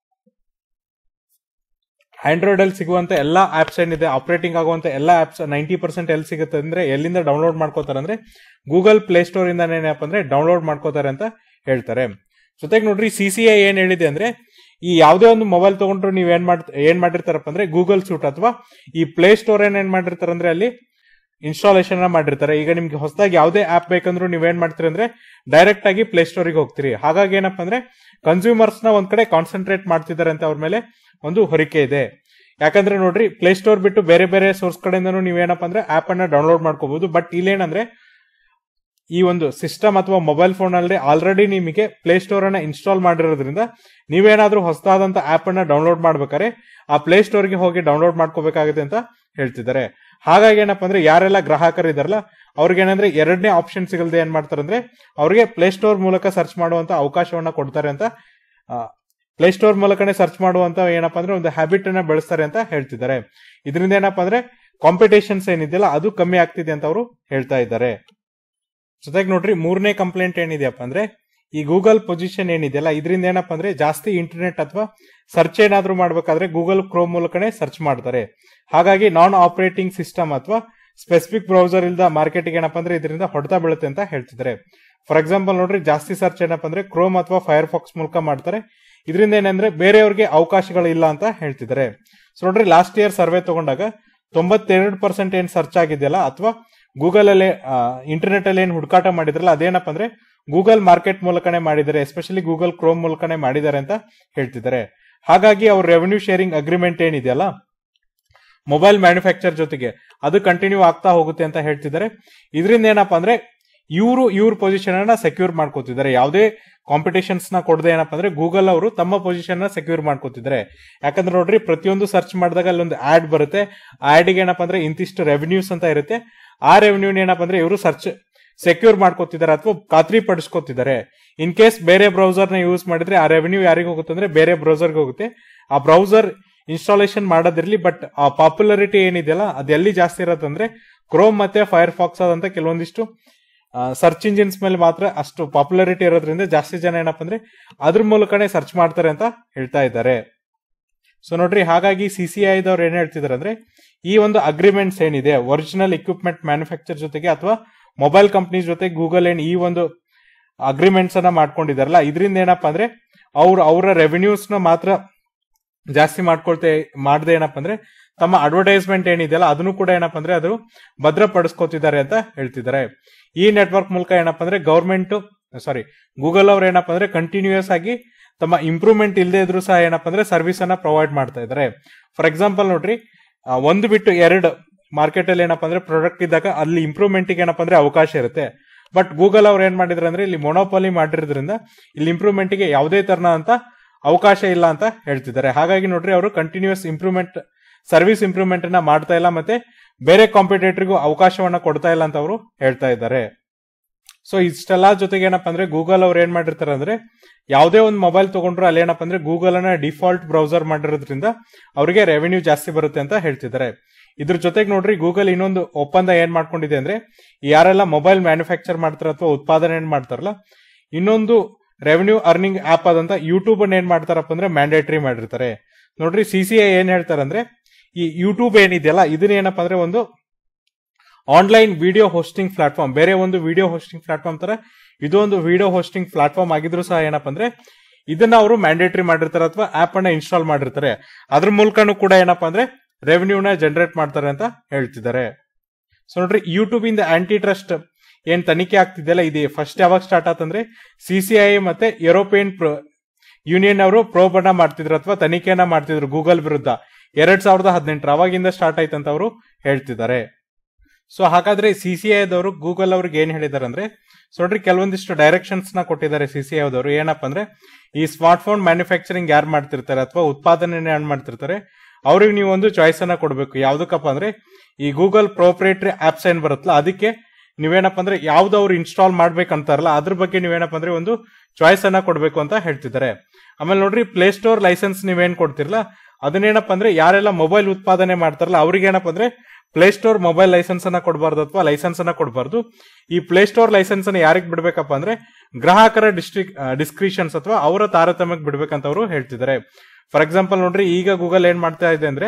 ಆಂಡ್ರಾಯ್ಡ್ ಅಲ್ಲಿ ಸಿಗುವಂತ ಎಲ್ಲಾ ಆಪ್ಸ್ ಏನಿದೆ ಆಪರೇಟಿಂಗ್ ಆಗುವಂತ ಎಲ್ಲಾ ಆಪ್ಸ್ ನೈಂಟಿ ಪರ್ಸೆಂಟ್ ಎಲ್ಲಿ ಸಿಗುತ್ತೆ ಅಂದ್ರೆ ಎಲ್ಲಿಂದ ಡೌನ್ಲೋಡ್ ಮಾಡ್ಕೋತಾರೆ ಅಂದ್ರೆ ಗೂಗಲ್ ಪ್ಲೇ ಸ್ಟೋರ್ ಇಂದ ಏನಪ್ಪ ಅಂದ್ರೆ ಡೌನ್ಲೋಡ್ ಮಾಡ್ಕೋತಾರೆ ಅಂತ ಹೇಳ್ತಾರೆ ಜೊತೆಗೆ ನೋಡ್ರಿ ಸಿ ಸಿ ಐ ಏನ್ ಹೇಳಿದೆ ಅಂದ್ರೆ ಈ ಯಾವುದೇ ಒಂದು ಮೊಬೈಲ್ ತಗೊಂಡ್ರು ನೀವ್ ಏನ್ ಮಾಡ್ ಏನ್ ಮಾಡಿರ್ತಾರಪ್ಪ ಅಂದ್ರೆ ಗೂಗಲ್ ಸೂಟ್ ಅಥವಾ ಈ ಪ್ಲೇ ಸ್ಟೋರ್ ಏನ್ ಏನ್ ಮಾಡಿರ್ತಾರೆ ಅಂದ್ರೆ ಅಲ್ಲಿ ಇನ್ಸ್ಟಾಲೇಷನ್ ಮಾಡಿರ್ತಾರೆ ಈಗ ನಿಮ್ಗೆ ಹೊಸದಾಗಿ ಯಾವುದೇ ಆಪ್ ಬೇಕಂದ್ರೂ ನೀವ್ ಏನ್ ಮಾಡ್ತೀರಿ ಅಂದ್ರೆ ಡೈರೆಕ್ಟ್ ಆಗಿ ಪ್ಲೇ ಸ್ಟೋರಿಗೆ ಹೋಗ್ತೀರಿ ಹಾಗಾಗಿ ಏನಪ್ಪಾ ಅಂದ್ರೆ ಕನ್ಸ್ಯೂಮರ್ಸ್ ನ ಒಂದ್ ಕಡೆ ಕಾನ್ಸಂಟ್ರೇಟ್ ಮಾಡ್ತಿದ್ದಾರೆ ಅಂತ ಅವ್ರ ಮೇಲೆ ಒಂದು ಹೊರಿಕೆ ಇದೆ ಯಾಕಂದ್ರೆ ನೋಡ್ರಿ ಪ್ಲೇ ಸ್ಟೋರ್ ಬಿಟ್ಟು ಬೇರೆ ಬೇರೆ ಸೋರ್ಸ್ ಕಡೆಯಿಂದನೂ ನೀವೇನಪ್ಪ ಅಂದ್ರೆ ಆಪ್ ಅನ್ನ ಡೌನ್ಲೋಡ್ ಮಾಡ್ಕೋಬಹುದು ಬಟ್ ಇಲ್ಲೇನಂದ್ರೆ ಈ ಒಂದು ಸಿಸ್ಟಮ್ ಅಥವಾ ಮೊಬೈಲ್ ಫೋನ್ ಅಲ್ಲಿ ಆಲ್ರೆಡಿ ನಿಮಗೆ ಪ್ಲೇ ಸ್ಟೋರ್ ಅನ್ನ ಇನ್ಸ್ಟಾಲ್ ಮಾಡಿರೋದ್ರಿಂದ ನೀವೇನಾದ್ರೂ ಹೊಸದಾದಂತ ಆಪ್ ಅನ್ನ ಡೌನ್ಲೋಡ್ ಮಾಡ್ಬೇಕಾದ್ರೆ ಆ ಪ್ಲೇ ಸ್ಟೋರ್ಗೆ ಹೋಗಿ ಡೌನ್ಲೋಡ್ ಮಾಡ್ಕೋಬೇಕಾಗುತ್ತೆ ಅಂತ ಹೇಳ್ತಿದ್ದಾರೆ ಹಾಗಾಗಿ ಏನಪ್ಪಾ ಅಂದ್ರೆ ಯಾರೆಲ್ಲ ಗ್ರಾಹಕರು ಇದಾರಲ್ಲ ಅವ್ರಿಗೆ ಏನಂದ್ರೆ ಎರಡನೇ ಆಪ್ಷನ್ ಸಿಗಲ್ದೆ ಏನ್ ಮಾಡ್ತಾರೆ ಅಂದ್ರೆ ಅವ್ರಿಗೆ ಪ್ಲೇ ಸ್ಟೋರ್ ಮೂಲಕ ಸರ್ಚ್ ಮಾಡುವಂತ ಅವಕಾಶವನ್ನ ಕೊಡ್ತಾರೆ ಅಂತ ಪ್ಲೇ ಸ್ಟೋರ್ ಮೂಲಕನೇ ಸರ್ಚ್ ಮಾಡುವಂತ ಏನಪ್ಪಾ ಅಂದ್ರೆ ಒಂದು ಹ್ಯಾಬಿಟ್ ಅನ್ನ ಬೆಳೆಸ್ತಾರೆ ಅಂತ ಹೇಳ್ತಿದ್ದಾರೆ ಇದರಿಂದ ಏನಪ್ಪಾ ಅಂದ್ರೆ ಕಾಂಪಿಟೇಷನ್ಸ್ ಏನಿದೆಯಲ್ಲ ಅದು ಕಮ್ಮಿ ಆಗ್ತಿದೆ ಅಂತ ಅವರು ಹೇಳ್ತಾ ಇದ್ದಾರೆ ಜೊತೆಗೆ ನೋಡ್ರಿ ಮೂರನೇ ಕಂಪ್ಲೇಂಟ್ ಏನಿದೆಯಪ್ಪ ಅಂದ್ರೆ ಈ ಗೂಗಲ್ ಪೊಸಿಷನ್ ಏನಿದೆಯಲ್ಲ ಇದರಿಂದ ಏನಪ್ಪಾ ಅಂದ್ರೆ ಜಾಸ್ತಿ ಇಂಟರ್ನೆಟ್ ಅಥವಾ ಸರ್ಚ್ ಏನಾದ್ರೂ ಮಾಡ್ಬೇಕಾದ್ರೆ ಗೂಗಲ್ ಕ್ರೋಮ್ ಮೂಲಕನೇ ಸರ್ಚ್ ಮಾಡ್ತಾರೆ ಹಾಗಾಗಿ ನಾನ್ ಆಪರೇಟಿಂಗ್ ಸಿಸ್ಟಮ್ ಅಥವಾ ಸ್ಪೆಸಿಫಿಕ್ ಬ್ರೌಸರ್ ಇಲ್ದ ಮಾರ್ಕೆಟಿಗೆ ಏನಪ್ಪಾ ಅಂದ್ರೆ ಇದರಿಂದ ಹೊಡೆತ ಬೀಳುತ್ತೆ ಅಂತ ಹೇಳ್ತಿದ್ದಾರೆ ಫಾರ್ ಎಕ್ಸಾಂಪಲ್ ನೋಡ್ರಿ ಜಾಸ್ತಿ ಸರ್ಚ್ ಏನಪ್ಪಾ ಅಂದ್ರೆ ಕ್ರೋಮ್ ಅಥವಾ ಫೈರ್ ಫಾಕ್ಸ್ ಮೂಲಕ ಮಾಡ್ತಾರೆ ಇದರಿಂದ ಏನಂದ್ರೆ ಬೇರೆಯವ್ರಿಗೆ ಅವಕಾಶಗಳು ಇಲ್ಲ ಅಂತ ಹೇಳ್ತಿದ್ದಾರೆ ಸೊ ನೋಡ್ರಿ ಲಾಸ್ಟ್ ಇಯರ್ ಸರ್ವೆ ತಗೊಂಡಾಗ ತೊಂಬತ್ತೆರಡು ಪರ್ಸೆಂಟ್ ಏನ್ ಸರ್ಚ್ ಆಗಿದೆಯಲ್ಲ ಅಥವಾ ಗೂಗಲ್ ಅಲ್ಲಿ ಇಂಟರ್ನೆಟ್ ಅಲ್ಲಿ ಏನ್ ಹುಡುಕಾಟ ಮಾಡಿದ್ರಲ್ಲ ಅದೇನಪ್ಪ ಅಂದ್ರೆ ಗೂಗಲ್ ಮಾರ್ಕೆಟ್ ಮೂಲಕನೇ ಮಾಡಿದ್ದಾರೆ ಎಸ್ಪೆಷಲಿ ಗೂಗಲ್ ಕ್ರೋಮ್ ಮೂಲಕನೇ ಮಾಡಿದ್ದಾರೆ ಅಂತ ಹೇಳ್ತಿದ್ದಾರೆ ಹಾಗಾಗಿ ಅವ್ರ ರೆವೆನ್ಯೂ ಶೇರಿಂಗ್ ಅಗ್ರಿಮೆಂಟ್ ಏನಿದೆಯಲ್ಲ ಮೊಬೈಲ್ ಮ್ಯಾನುಫ್ಯಾಕ್ಚರ್ ಜೊತೆಗೆ ಅದು ಕಂಟಿನ್ಯೂ ಆಗ್ತಾ ಹೋಗುತ್ತೆ ಅಂತ ಹೇಳ್ತಿದ್ದಾರೆ ಇದರಿಂದ ಏನಪ್ಪಾ ಅಂದ್ರೆ ಇವರು ಇವ್ರ ಪೊಸಿಷನ್ ಅನ್ನ ಸೆಕ್ಯೂರ್ ಮಾಡ್ಕೋತಿದ್ದಾರೆ ಯಾವುದೇ ಕಾಂಪಿಟೇಷನ್ಸ್ ನ ಕೊಡದೆ ಏನಪ್ಪಾ ಅಂದ್ರೆ ಗೂಗಲ್ ಅವರು ತಮ್ಮ ಪೊಸಿಷನ್ ನ ಸೆಕ್ಯೂರ್ ಮಾಡ್ಕೋತಿದ್ದಾರೆ ಯಾಕಂದ್ರೆ ನೋಡ್ರಿ ಪ್ರತಿಯೊಂದು ಸರ್ಚ್ ಮಾಡಿದಾಗ ಅಲ್ಲೊಂದು ಆಡ್ ಬರುತ್ತೆ ಆ ಆಡ್ ಗೆ ಏನಪ್ಪಾ ಅಂದ್ರೆ ಇಂತಿಷ್ಟು ರೆವೆನ್ಯೂಸ್ ಅಂತ ಇರುತ್ತೆ ಆ ರೆವೆನ್ಯೂ ಏನಪ್ಪಾ ಅಂದ್ರೆ ಇವರು ಸರ್ಚ್ ಸೆಕ್ಯೂರ್ ಮಾಡ್ಕೋತಿದ್ದಾರೆ ಅಥವಾ ಖಾತ್ರಿ ಪಡಿಸ್ಕೋತಿದ್ದಾರೆ ಇನ್ ಕೇಸ್ ಬೇರೆ ಬ್ರೌಸರ್ ನ ಯೂಸ್ ಮಾಡಿದ್ರೆ ಆ ರೆವೆನ್ಯೂ ಯಾರಿಗೆ ಹೋಗುತ್ತೆ ಅಂದ್ರೆ ಬೇರೆ ಬ್ರೌಸರ್ಗೆ ಹೋಗುತ್ತೆ ಆ ಬ್ರೌಸರ್ ಇನ್ಸ್ಟಾಲೇಷನ್ ಮಾಡೋದಿರ್ಲಿ ಬಟ್ ಆ ಪಾಪ್ಯುಲಾರಿಟಿ ಏನಿದೆಯಲ್ಲ ಅದು ಎಲ್ಲಿ ಜಾಸ್ತಿ ಇರತ್ತಂದ್ರೆ ಕ್ರೋಮ್ ಮತ್ತೆ ಫೈರ್ ಫಾಕ್ಸ್ ಆದಂತ ಕೆಲವೊಂದಿಷ್ಟು ಸರ್ಚ್ ಇಂಜಿನ್ಸ್ ಮೇಲೆ ಮಾತ್ರ ಅಷ್ಟು ಪಾಪ್ಯುಲಾರಿಟಿ ಇರೋದ್ರಿಂದ ಜಾಸ್ತಿ ಜನ ಏನಪ್ಪ ಅಂದ್ರೆ ಅದ್ರ ಮೂಲಕನೇ ಸರ್ಚ್ ಮಾಡ್ತಾರೆ ಅಂತ ಹೇಳ್ತಾ ಇದ್ದಾರೆ ಸೊ ನೋಡ್ರಿ ಹಾಗಾಗಿ ಸಿ ಸಿ ಐದವ್ರು ಏನ್ ಹೇಳ್ತಿದಾರೆ ಅಂದ್ರೆ ಈ ಒಂದು ಅಗ್ರಿಮೆಂಟ್ಸ್ ಏನಿದೆ ಒರಿಜಿನಲ್ ಇಕ್ವಿಪ್ಮೆಂಟ್ ಮ್ಯಾನುಫ್ಯಾಕ್ಚರ್ ಜೊತೆಗೆ ಅಥವಾ ಮೊಬೈಲ್ ಕಂಪ್ನಿ ಜೊತೆ ಗೂಗಲ್ ಏನ್ ಈ ಒಂದು ಅಗ್ರಿಮೆಂಟ್ಸ್ ಅನ್ನ ಮಾಡ್ಕೊಂಡಿದಾರಲ್ಲ ಇದರಿಂದ ಏನಪ್ಪಾ ಅಂದ್ರೆ ಅವ್ರು ಅವರ ರೆವೆನ್ಯೂಸ್ ನ ಮಾತ್ರ ಜಾಸ್ತಿ ಮಾಡ್ಕೊಳ್ತೆ ಮಾಡದೆ ಏನಪ್ಪಾ ಅಂದ್ರೆ ತಮ್ಮ ಅಡ್ವರ್ಟೈಸ್ಮೆಂಟ್ ಏನಿದೆಯಲ್ಲ ಅದನ್ನು ಕೂಡ ಏನಪ್ಪಾ ಅಂದ್ರೆ ಅದು ಭದ್ರಪಡಿಸ್ಕೋತಿದ್ದಾರೆ ಅಂತ ಹೇಳ್ತಿದ್ದಾರೆ ಈ ನೆಟ್ವರ್ಕ್ ಮೂಲಕ ಏನಪ್ಪಾ ಅಂದ್ರೆ ಗೌರ್ಮೆಂಟ್ ಸಾರಿ ಗೂಗಲ್ ಅವ್ರು ಏನಪ್ಪಾ ಅಂದ್ರೆ ಕಂಟಿನ್ಯೂಯಸ್ ಆಗಿ ತಮ್ಮ ಇಂಪ್ರೂವ್ಮೆಂಟ್ ಇಲ್ಲದೆ ಇದ್ರು ಸಹ ಏನಪ್ಪಾ ಅಂದ್ರೆ ಸರ್ವಿಸ್ ಅನ್ನ ಪ್ರೊವೈಡ್ ಮಾಡ್ತಾ ಇದ್ದಾರೆ ಫಾರ್ ಎಕ್ಸಾಂಪಲ್ ನೋಡ್ರಿ ಆ, ಒಂದು ಬಿಟ್ಟು ಎರಡು ಮಾರ್ಕೆಟ್ ಅಲ್ಲಿ ಏನಪ್ಪಾ ಅಂದ್ರೆ ಪ್ರಾಡಕ್ಟ್ ಇದ್ದಾಗ ಅಲ್ಲಿ ಇಂಪ್ರೂವ್ಮೆಂಟ್ ಏನಪ್ಪಾ ಅಂದ್ರೆ ಅವಕಾಶ ಇರುತ್ತೆ ಬಟ್ ಗೂಗಲ್ ಅವ್ರು ಏನ್ ಮಾಡಿದ್ರೆ ಅಂದ್ರೆ ಇಲ್ಲಿ ಮೊನೋಪಾಲಿ ಮಾಡಿರೋದ್ರಿಂದ ಇಲ್ಲಿ ಇಂಪ್ರೂವ್ಮೆಂಟ್ ಗೆ ಯಾವುದೇ ತರನ ಅಂತ ಅವಕಾಶ ಇಲ್ಲ ಅಂತ ಹೇಳ್ತಿದ್ದಾರೆ ಹಾಗಾಗಿ ನೋಡ್ರಿ ಅವರು ಕಂಟಿನ್ಯೂಸ್ ಇಂಪ್ರೂವ್ಮೆಂಟ್ ಸರ್ವಿಸ್ ಇಂಪ್ರೂವ್ಮೆಂಟ್ ಅನ್ನ ಮಾಡ್ತಾ ಇಲ್ಲ ಮತ್ತೆ ಬೇರೆ ಕಾಂಪಿಟೇಟರ್ಗೂ ಅವಕಾಶವನ್ನ ಕೊಡ್ತಾ ಇಲ್ಲ ಅಂತ ಅವರು ಹೇಳ್ತಾ ಇದ್ದಾರೆ ಸೊ ಇಷ್ಟೆಲ್ಲ ಜೊತೆಗೆ ಏನಪ್ಪಾ ಅಂದ್ರೆ ಗೂಗಲ್ ಅವ್ರು ಏನ್ ಮಾಡಿರ್ತಾರೆ ಅಂದ್ರೆ ಯಾವುದೇ ಒಂದು ಮೊಬೈಲ್ ತಗೊಂಡ್ರು ಅಲ್ಲಿ ಏನಪ್ಪಾ ಅಂದ್ರೆ ಗೂಗಲ್ ಅನ್ನ ಡಿಫಾಲ್ಟ್ ಬ್ರೌಸರ್ ಮಾಡಿರೋದ್ರಿಂದ ಅವರಿಗೆ ರೆವೆನ್ಯೂ ಜಾಸ್ತಿ ಬರುತ್ತೆ ಅಂತ ಹೇಳ್ತಿದ್ದಾರೆ ಇದ್ರ ಜೊತೆಗೆ ನೋಡ್ರಿ ಗೂಗಲ್ ಇನ್ನೊಂದು ಒಪ್ಪಂದ ಏನ್ ಮಾಡ್ಕೊಂಡಿದೆ ಅಂದ್ರೆ ಯಾರೆಲ್ಲ ಮೊಬೈಲ್ ಮ್ಯಾನುಫ್ಯಾಕ್ಚರ್ ಮಾಡ್ತಾರ ಅಥವಾ ಉತ್ಪಾದನೆ ಏನ್ ಮಾಡ್ತಾರಲ್ಲ ಇನ್ನೊಂದು ರೆವೆನ್ಯೂ ಅರ್ನಿಂಗ್ ಆಪ್ ಆದಂತ ಯೂಟ್ಯೂಬ್ ಅನ್ನ ಏನ್ ಮಾಡ್ತಾರಪ್ಪ ಅಂದ್ರೆ ಮ್ಯಾಂಡೇಟರಿ ಮಾಡಿರ್ತಾರೆ ನೋಡ್ರಿ ಸಿ ಸಿ ಐ ಏನ್ ಹೇಳ್ತಾರೆ ಅಂದ್ರೆ ಈ ಯೂಟ್ಯೂಬ್ ಏನಿದೆಯಲ್ಲ ಇದನ್ನ ಏನಪ್ಪಾ ಅಂದ್ರೆ ಒಂದು ಆನ್ಲೈನ್ ವಿಡಿಯೋ ಹೋಸ್ಟಿಂಗ್ ಪ್ಲಾಟ್ಫಾರ್ಮ್ ಬೇರೆ ಒಂದು ವಿಡಿಯೋ ಹೋಸ್ಟಿಂಗ್ ಪ್ಲಾಟ್ಫಾರ್ಮ್ ತರ ಇದೊಂದು ವಿಡಿಯೋ ಹೋಸ್ಟಿಂಗ್ ಪ್ಲಾಟ್ಫಾರ್ಮ್ ಆಗಿದ್ರು ಸಹ ಏನಪ್ಪಾ ಅಂದ್ರೆ ಇದನ್ನ ಅವರು ಮ್ಯಾಂಡೇಟರಿ ಮಾಡಿರ್ತಾರೆ ಅಥವಾ ಆಪ್ ಅನ್ನ ಇನ್ಸ್ಟಾಲ್ ಮಾಡಿರ್ತಾರೆ ಅದ್ರ ಮೂಲಕನೂ ಕೂಡ ಏನಪ್ಪಾ ಅಂದ್ರೆ ರೆವೆನ್ಯೂನ ಜನರೇಟ್ ಮಾಡ್ತಾರೆ ಅಂತ ಹೇಳ್ತಿದ್ದಾರೆ ಸೊ ನೋಡ್ರಿ ಯೂಟ್ಯೂಬ್ ಇಂದ ಆಂಟಿ ಟ್ರಸ್ಟ್ ಏನ್ ತನಿಖೆ ಆಗ್ತಿದೆಯಲ್ಲ ಇದು ಫಸ್ಟ್ ಯಾವಾಗ ಸ್ಟಾರ್ಟ್ ಆತಂದ್ರೆ ಸಿಸಿಐ ಮತ್ತೆ ಯುರೋಪಿಯನ್ ಯೂನಿಯನ್ ಅವರು ಪ್ರೋಬ್ ಅನ್ನ ಮಾಡ್ತಿದ್ರು ಅಥವಾ ತನಿಖೆಯನ್ನ ಮಾಡ್ತಿದ್ರು ಗೂಗಲ್ ವಿರುದ್ಧ ಎರಡ್ ಸಾವಿರದ ಹದಿನೆಂಟರ ಅವಾಗಿಂದ ಸ್ಟಾರ್ಟ್ ಆಯ್ತಂತ ಅವರು ಹೇಳ್ತಿದ್ದಾರೆ ಸೊ ಹಾಗಾದ್ರೆ ಸಿಸಿಐದವರು ಗೂಗಲ್ ಅವ್ರಿಗೆ ಏನ್ ಹೇಳಿದಾರೆ ಅಂದ್ರೆ ಸೊ ನೋಡ್ರಿ ಕೆಲವೊಂದಿಷ್ಟು ಡೈರೆಕ್ಷನ್ಸ್ ನ ಕೊಟ್ಟಿದ್ದಾರೆ ಸಿಸಿಐದವರು ಏನಪ್ಪಾ ಅಂದ್ರೆ ಈ ಸ್ಮಾರ್ಟ್ ಫೋನ್ ಮ್ಯಾನುಫ್ಯಾಕ್ಚರಿಂಗ್ ಯಾರು ಮಾಡ್ತಿರ್ತಾರೆ ಅಥವಾ ಉತ್ಪಾದನೆ ಯಾರು ಮಾಡ್ತಿರ್ತಾರೆ ಅವ್ರಿಗೆ ನೀವು ಒಂದು ಚಾಯ್ಸ್ ಅನ್ನ ಕೊಡಬೇಕು ಯಾವ್ದಕ್ಕಪ್ಪ ಅಂದ್ರೆ ಈ ಗೂಗಲ್ ಪ್ರೋಪ್ರೇಟರಿ ಆಪ್ಸ್ ಏನ್ ಬರುತ್ತಲ್ಲ ಅದಕ್ಕೆ ನೀವೇನಪ್ಪ ಅಂದ್ರೆ ಯಾವ್ದು ಅವ್ರು ಇನ್ಸ್ಟಾಲ್ ಮಾಡ್ಬೇಕಂತಾರಲ್ಲ ಅದ್ರ ಬಗ್ಗೆ ನೀವೇನಪ್ಪ ಅಂದ್ರೆ ಒಂದು ಚಾಯ್ಸ್ ಅನ್ನ ಕೊಡಬೇಕು ಅಂತ ಹೇಳ್ತಿದ್ದಾರೆ ಆಮೇಲೆ ನೋಡ್ರಿ ಪ್ಲೇ ಸ್ಟೋರ್ ಲೈಸೆನ್ಸ್ ನೀವೇನ್ ಕೊಡ್ತಿರಲ್ಲ ಅದನ್ನೇನಪ್ಪ ಅಂದ್ರೆ ಯಾರೆಲ್ಲ ಮೊಬೈಲ್ ಉತ್ಪಾದನೆ ಮಾಡ್ತಾರಲ್ಲ ಅವ್ರಿಗೆ ಏನಪ್ಪ ಅಂದ್ರೆ ಪ್ಲೇ ಸ್ಟೋರ್ ಮೊಬೈಲ್ ಲೈಸೆನ್ಸ್ ಅನ್ನ ಕೊಡಬಾರ್ದು ಅಥವಾ ಲೈಸೆನ್ಸ್ ಅನ್ನ ಕೊಡಬಾರ್ದು ಈ ಪ್ಲೇ ಸ್ಟೋರ್ ಲೈಸೆನ್ಸ್ ಅನ್ನ ಯಾರಿಗೆ ಬಿಡ್ಬೇಕಪ್ಪ ಅಂದ್ರೆ ಗ್ರಾಹಕರ ಡಿಸ್ಟ್ರಿಕ್ ಡಿಸ್ಕ್ರಿಷನ್ಸ್ ಅಥವಾ ಅವರ ತಾರತಮ್ಯಕ್ಕೆ ಬಿಡ್ಬೇಕಂತ ಅವರು ಹೇಳ್ತಿದ್ದಾರೆ ಫಾರ್ ಎಕ್ಸಾಂಪಲ್ ನೋಡ್ರಿ ಈಗ ಗೂಗಲ್ ಏನ್ ಮಾಡ್ತಾ ಇದೆ ಅಂದ್ರೆ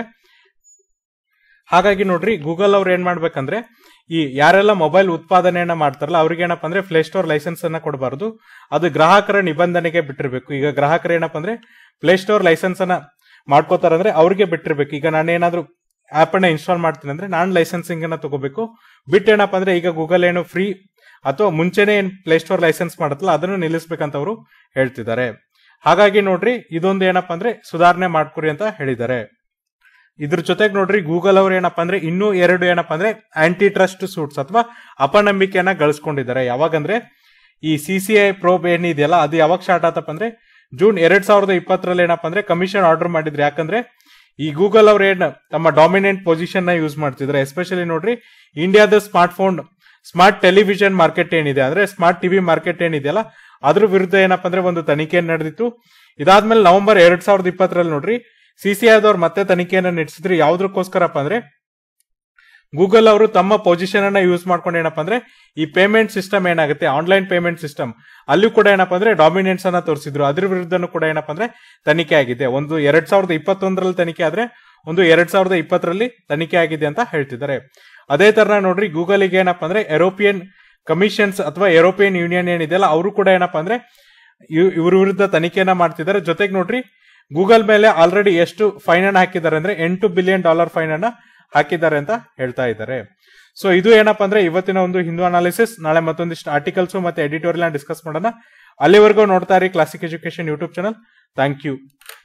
ಹಾಗಾಗಿ ನೋಡ್ರಿ ಗೂಗಲ್ ಅವ್ರು ಏನ್ ಮಾಡ್ಬೇಕಂದ್ರೆ ಈ ಯಾರೆಲ್ಲ ಮೊಬೈಲ್ ಉತ್ಪಾದನೆಯನ್ನ ಮಾಡ್ತಾರಲ್ಲ ಅವ್ರಿಗೆ ಏನಪ್ಪ ಅಂದ್ರೆ ಪ್ಲೇ ಸ್ಟೋರ್ ಲೈಸೆನ್ಸ್ ಅನ್ನ ಕೊಡಬಾರ್ದು ಅದು ಗ್ರಾಹಕರ ನಿಬಂಧನೆಗೆ ಬಿಟ್ಟಿರ್ಬೇಕು ಈಗ ಗ್ರಾಹಕರು ಏನಪ್ಪ ಅಂದ್ರೆ ಪ್ಲೇ ಸ್ಟೋರ್ ಲೈಸೆನ್ಸ್ ಅನ್ನ ಮಾಡ್ಕೋತಾರಂದ್ರೆ ಅವ್ರಿಗೆ ಬಿಟ್ಟಿರ್ಬೇಕು ಈಗ ನಾನೇನಾದ್ರೂ ಆಪ್ ಅನ್ನ ಇನ್ಸ್ಟಾಲ್ ಮಾಡ್ತೀನಿ ಅಂದ್ರೆ ನಾನು ಲೈಸೆನ್ಸಿಂಗ್ ಅನ್ನ ತಗೋಬೇಕು ಬಿಟ್ಟು ಏನಪ್ಪ ಅಂದ್ರೆ ಈಗ ಗೂಗಲ್ ಏನು ಫ್ರೀ ಅಥವಾ ಮುಂಚೆನೆ ಏನ್ ಪ್ಲೇ ಸ್ಟೋರ್ ಲೈಸೆನ್ಸ್ ಮಾಡುತ್ತಲ್ಲ ಅದನ್ನು ನಿಲ್ಲಿಸ್ಬೇಕಂತ ಅವರು ಹೇಳ್ತಿದ್ದಾರೆ ಹಾಗಾಗಿ ನೋಡ್ರಿ ಇದೊಂದು ಏನಪ್ಪ ಅಂದ್ರೆ ಸುಧಾರಣೆ ಮಾಡ್ಕೊರಿ ಅಂತ ಹೇಳಿದ್ದಾರೆ ಇದ್ರ ಜೊತೆಗೆ ನೋಡ್ರಿ ಗೂಗಲ್ ಅವ್ರು ಏನಪ್ಪಾ ಅಂದ್ರೆ ಇನ್ನೂ ಎರಡು ಏನಪ್ಪಾ ಅಂದ್ರೆ ಆಂಟಿ ಟ್ರಸ್ಟ್ ಸೂಟ್ಸ್ ಅಥವಾ ಅಪನಂಬಿಕೆಯನ್ನ ಗಳಿಸ್ಕೊಂಡಿದ್ದಾರೆ ಯಾವಾಗಂದ್ರೆ ಈ ಸಿ ಸಿ ಐ ಪ್ರೋಬ್ ಏನಿದೆಯಲ್ಲ ಅದು ಯಾವಾಗ ಸ್ಟಾರ್ಟ್ ಆತಪ್ಪ ಅಂದ್ರೆ ಜೂನ್ ಎರಡ್ ಸಾವಿರದ ಇಪ್ಪತ್ತರಲ್ಲಿ ಏನಪ್ಪಾ ಅಂದ್ರೆ ಕಮಿಷನ್ ಆರ್ಡರ್ ಮಾಡಿದ್ರು ಯಾಕಂದ್ರೆ ಈ ಗೂಗಲ್ ಅವ್ರು ಏನ್ ತಮ್ಮ ಡಾಮಿನೆಂಟ್ ಪೊಸಿಷನ್ ನ ಯೂಸ್ ಮಾಡ್ತಿದ್ದಾರೆ ಎಸ್ಪೆಷಲಿ ನೋಡ್ರಿ ಇಂಡಿಯಾದ smartphone smart television market ಏನಿದೆ ಅಂದ್ರೆ ಸ್ಮಾರ್ಟ್ ಟಿವಿ ಮಾರ್ಕೆಟ್ ಏನಿದೆಯಲ್ಲ ಅದ್ರ ವಿರುದ್ಧ ಏನಪ್ಪಾ ಅಂದ್ರೆ ಒಂದು ತನಿಖೆ ನಡೆದಿತ್ತು ಇದಾದ್ಮೇಲೆ ನವೆಂಬರ್ ಎರಡ್ ಸಾವಿರದ ಇಪ್ಪತ್ತರಲ್ಲಿ ನೋಡ್ರಿ ಸಿಸಿಐದವ್ರು ಮತ್ತೆ ತನಿಖೆಯನ್ನ ನಡೆಸಿದ್ರು ಯಾವ್ದಕ್ಕೋಸ್ಕರಪ್ಪ ಅಂದ್ರೆ ಗೂಗಲ್ ಅವರು ತಮ್ಮ ಪೊಸಿಷನ್ ಅನ್ನ ಯೂಸ್ ಮಾಡ್ಕೊಂಡು ಏನಪ್ಪಾ ಅಂದ್ರೆ ಈ ಪೇಮೆಂಟ್ ಸಿಸ್ಟಮ್ ಏನಾಗುತ್ತೆ ಆನ್ಲೈನ್ ಪೇಮೆಂಟ್ ಸಿಸ್ಟಮ್ ಅಲ್ಲೂ ಕೂಡ ಏನಪ್ಪಾ ಅಂದ್ರೆ ಡಾಮಿನೆನ್ಸ್ ಅನ್ನ ತೋರಿಸಿದ್ರು ಅದ್ರ ವಿರುದ್ಧನೂ ಕೂಡ ಏನಪ್ಪಾ ಅಂದ್ರೆ ತನಿಖೆ ಆಗಿದೆ ಒಂದು ಎರಡ್ ಸಾವಿರದ ಇಪ್ಪತ್ತೊಂದರಲ್ಲಿ ತನಿಖೆ ಆದ್ರೆ ಒಂದು ಎರಡ್ ಸಾವಿರದ ಇಪ್ಪತ್ತರಲ್ಲಿ ತನಿಖೆ ಆಗಿದೆ ಅಂತ ಹೇಳ್ತಿದ್ದಾರೆ ಅದೇ ತರ ನೋಡ್ರಿ ಗೂಗಲ್ ಗೆ ಏನಪ್ಪಾ ಅಂದ್ರೆ ಯುರೋಪಿಯನ್ ಕಮಿಷನ್ಸ್ ಅಥವಾ ಯುರೋಪಿಯನ್ ಯೂನಿಯನ್ ಏನಿದೆಯಲ್ಲ ಅವರು ಕೂಡ ಏನಪ್ಪಾ ಅಂದ್ರೆ ಇವ್- ಇವ್ರ ವಿರುದ್ಧ ತನಿಖೆಯನ್ನ ಮಾಡ್ತಿದ್ದಾರೆ ಜೊತೆಗೆ ನೋಡ್ರಿ ಗೂಗಲ್ ಮೇಲೆ ಆಲ್ರೆಡಿ ಎಷ್ಟು ಫೈನ್ ಅನ್ನ ಹಾಕಿದ್ದಾರೆ ಅಂದ್ರೆ ಎಂಟು ಬಿಲಿಯನ್ ಡಾಲರ್ ಫೈನ್ ಅನ್ನ ಹಾಕಿದ್ದಾರೆ ಅಂತ ಹೇಳ್ತಾ ಇದ್ದಾರೆ ಸೊ ಇದು ಏನಪ್ಪಾ ಅಂದ್ರೆ ಇವತ್ತಿನ ಒಂದು ಹಿಂದೂ ಅನಾಲಿಸಿಸ್ ನಾಳೆ ಮತ್ತೊಂದಿಷ್ಟು ಆರ್ಟಿಕಲ್ಸ್ ಮತ್ತೆ ಎಡಿಟೋರಿಯಲ್ ಡಿಸ್ಕಸ್ ಮಾಡೋಣ ಅಲ್ಲಿವರೆಗೂ ನೋಡ್ತಾ ಇರಿ classic education YouTube channel thank you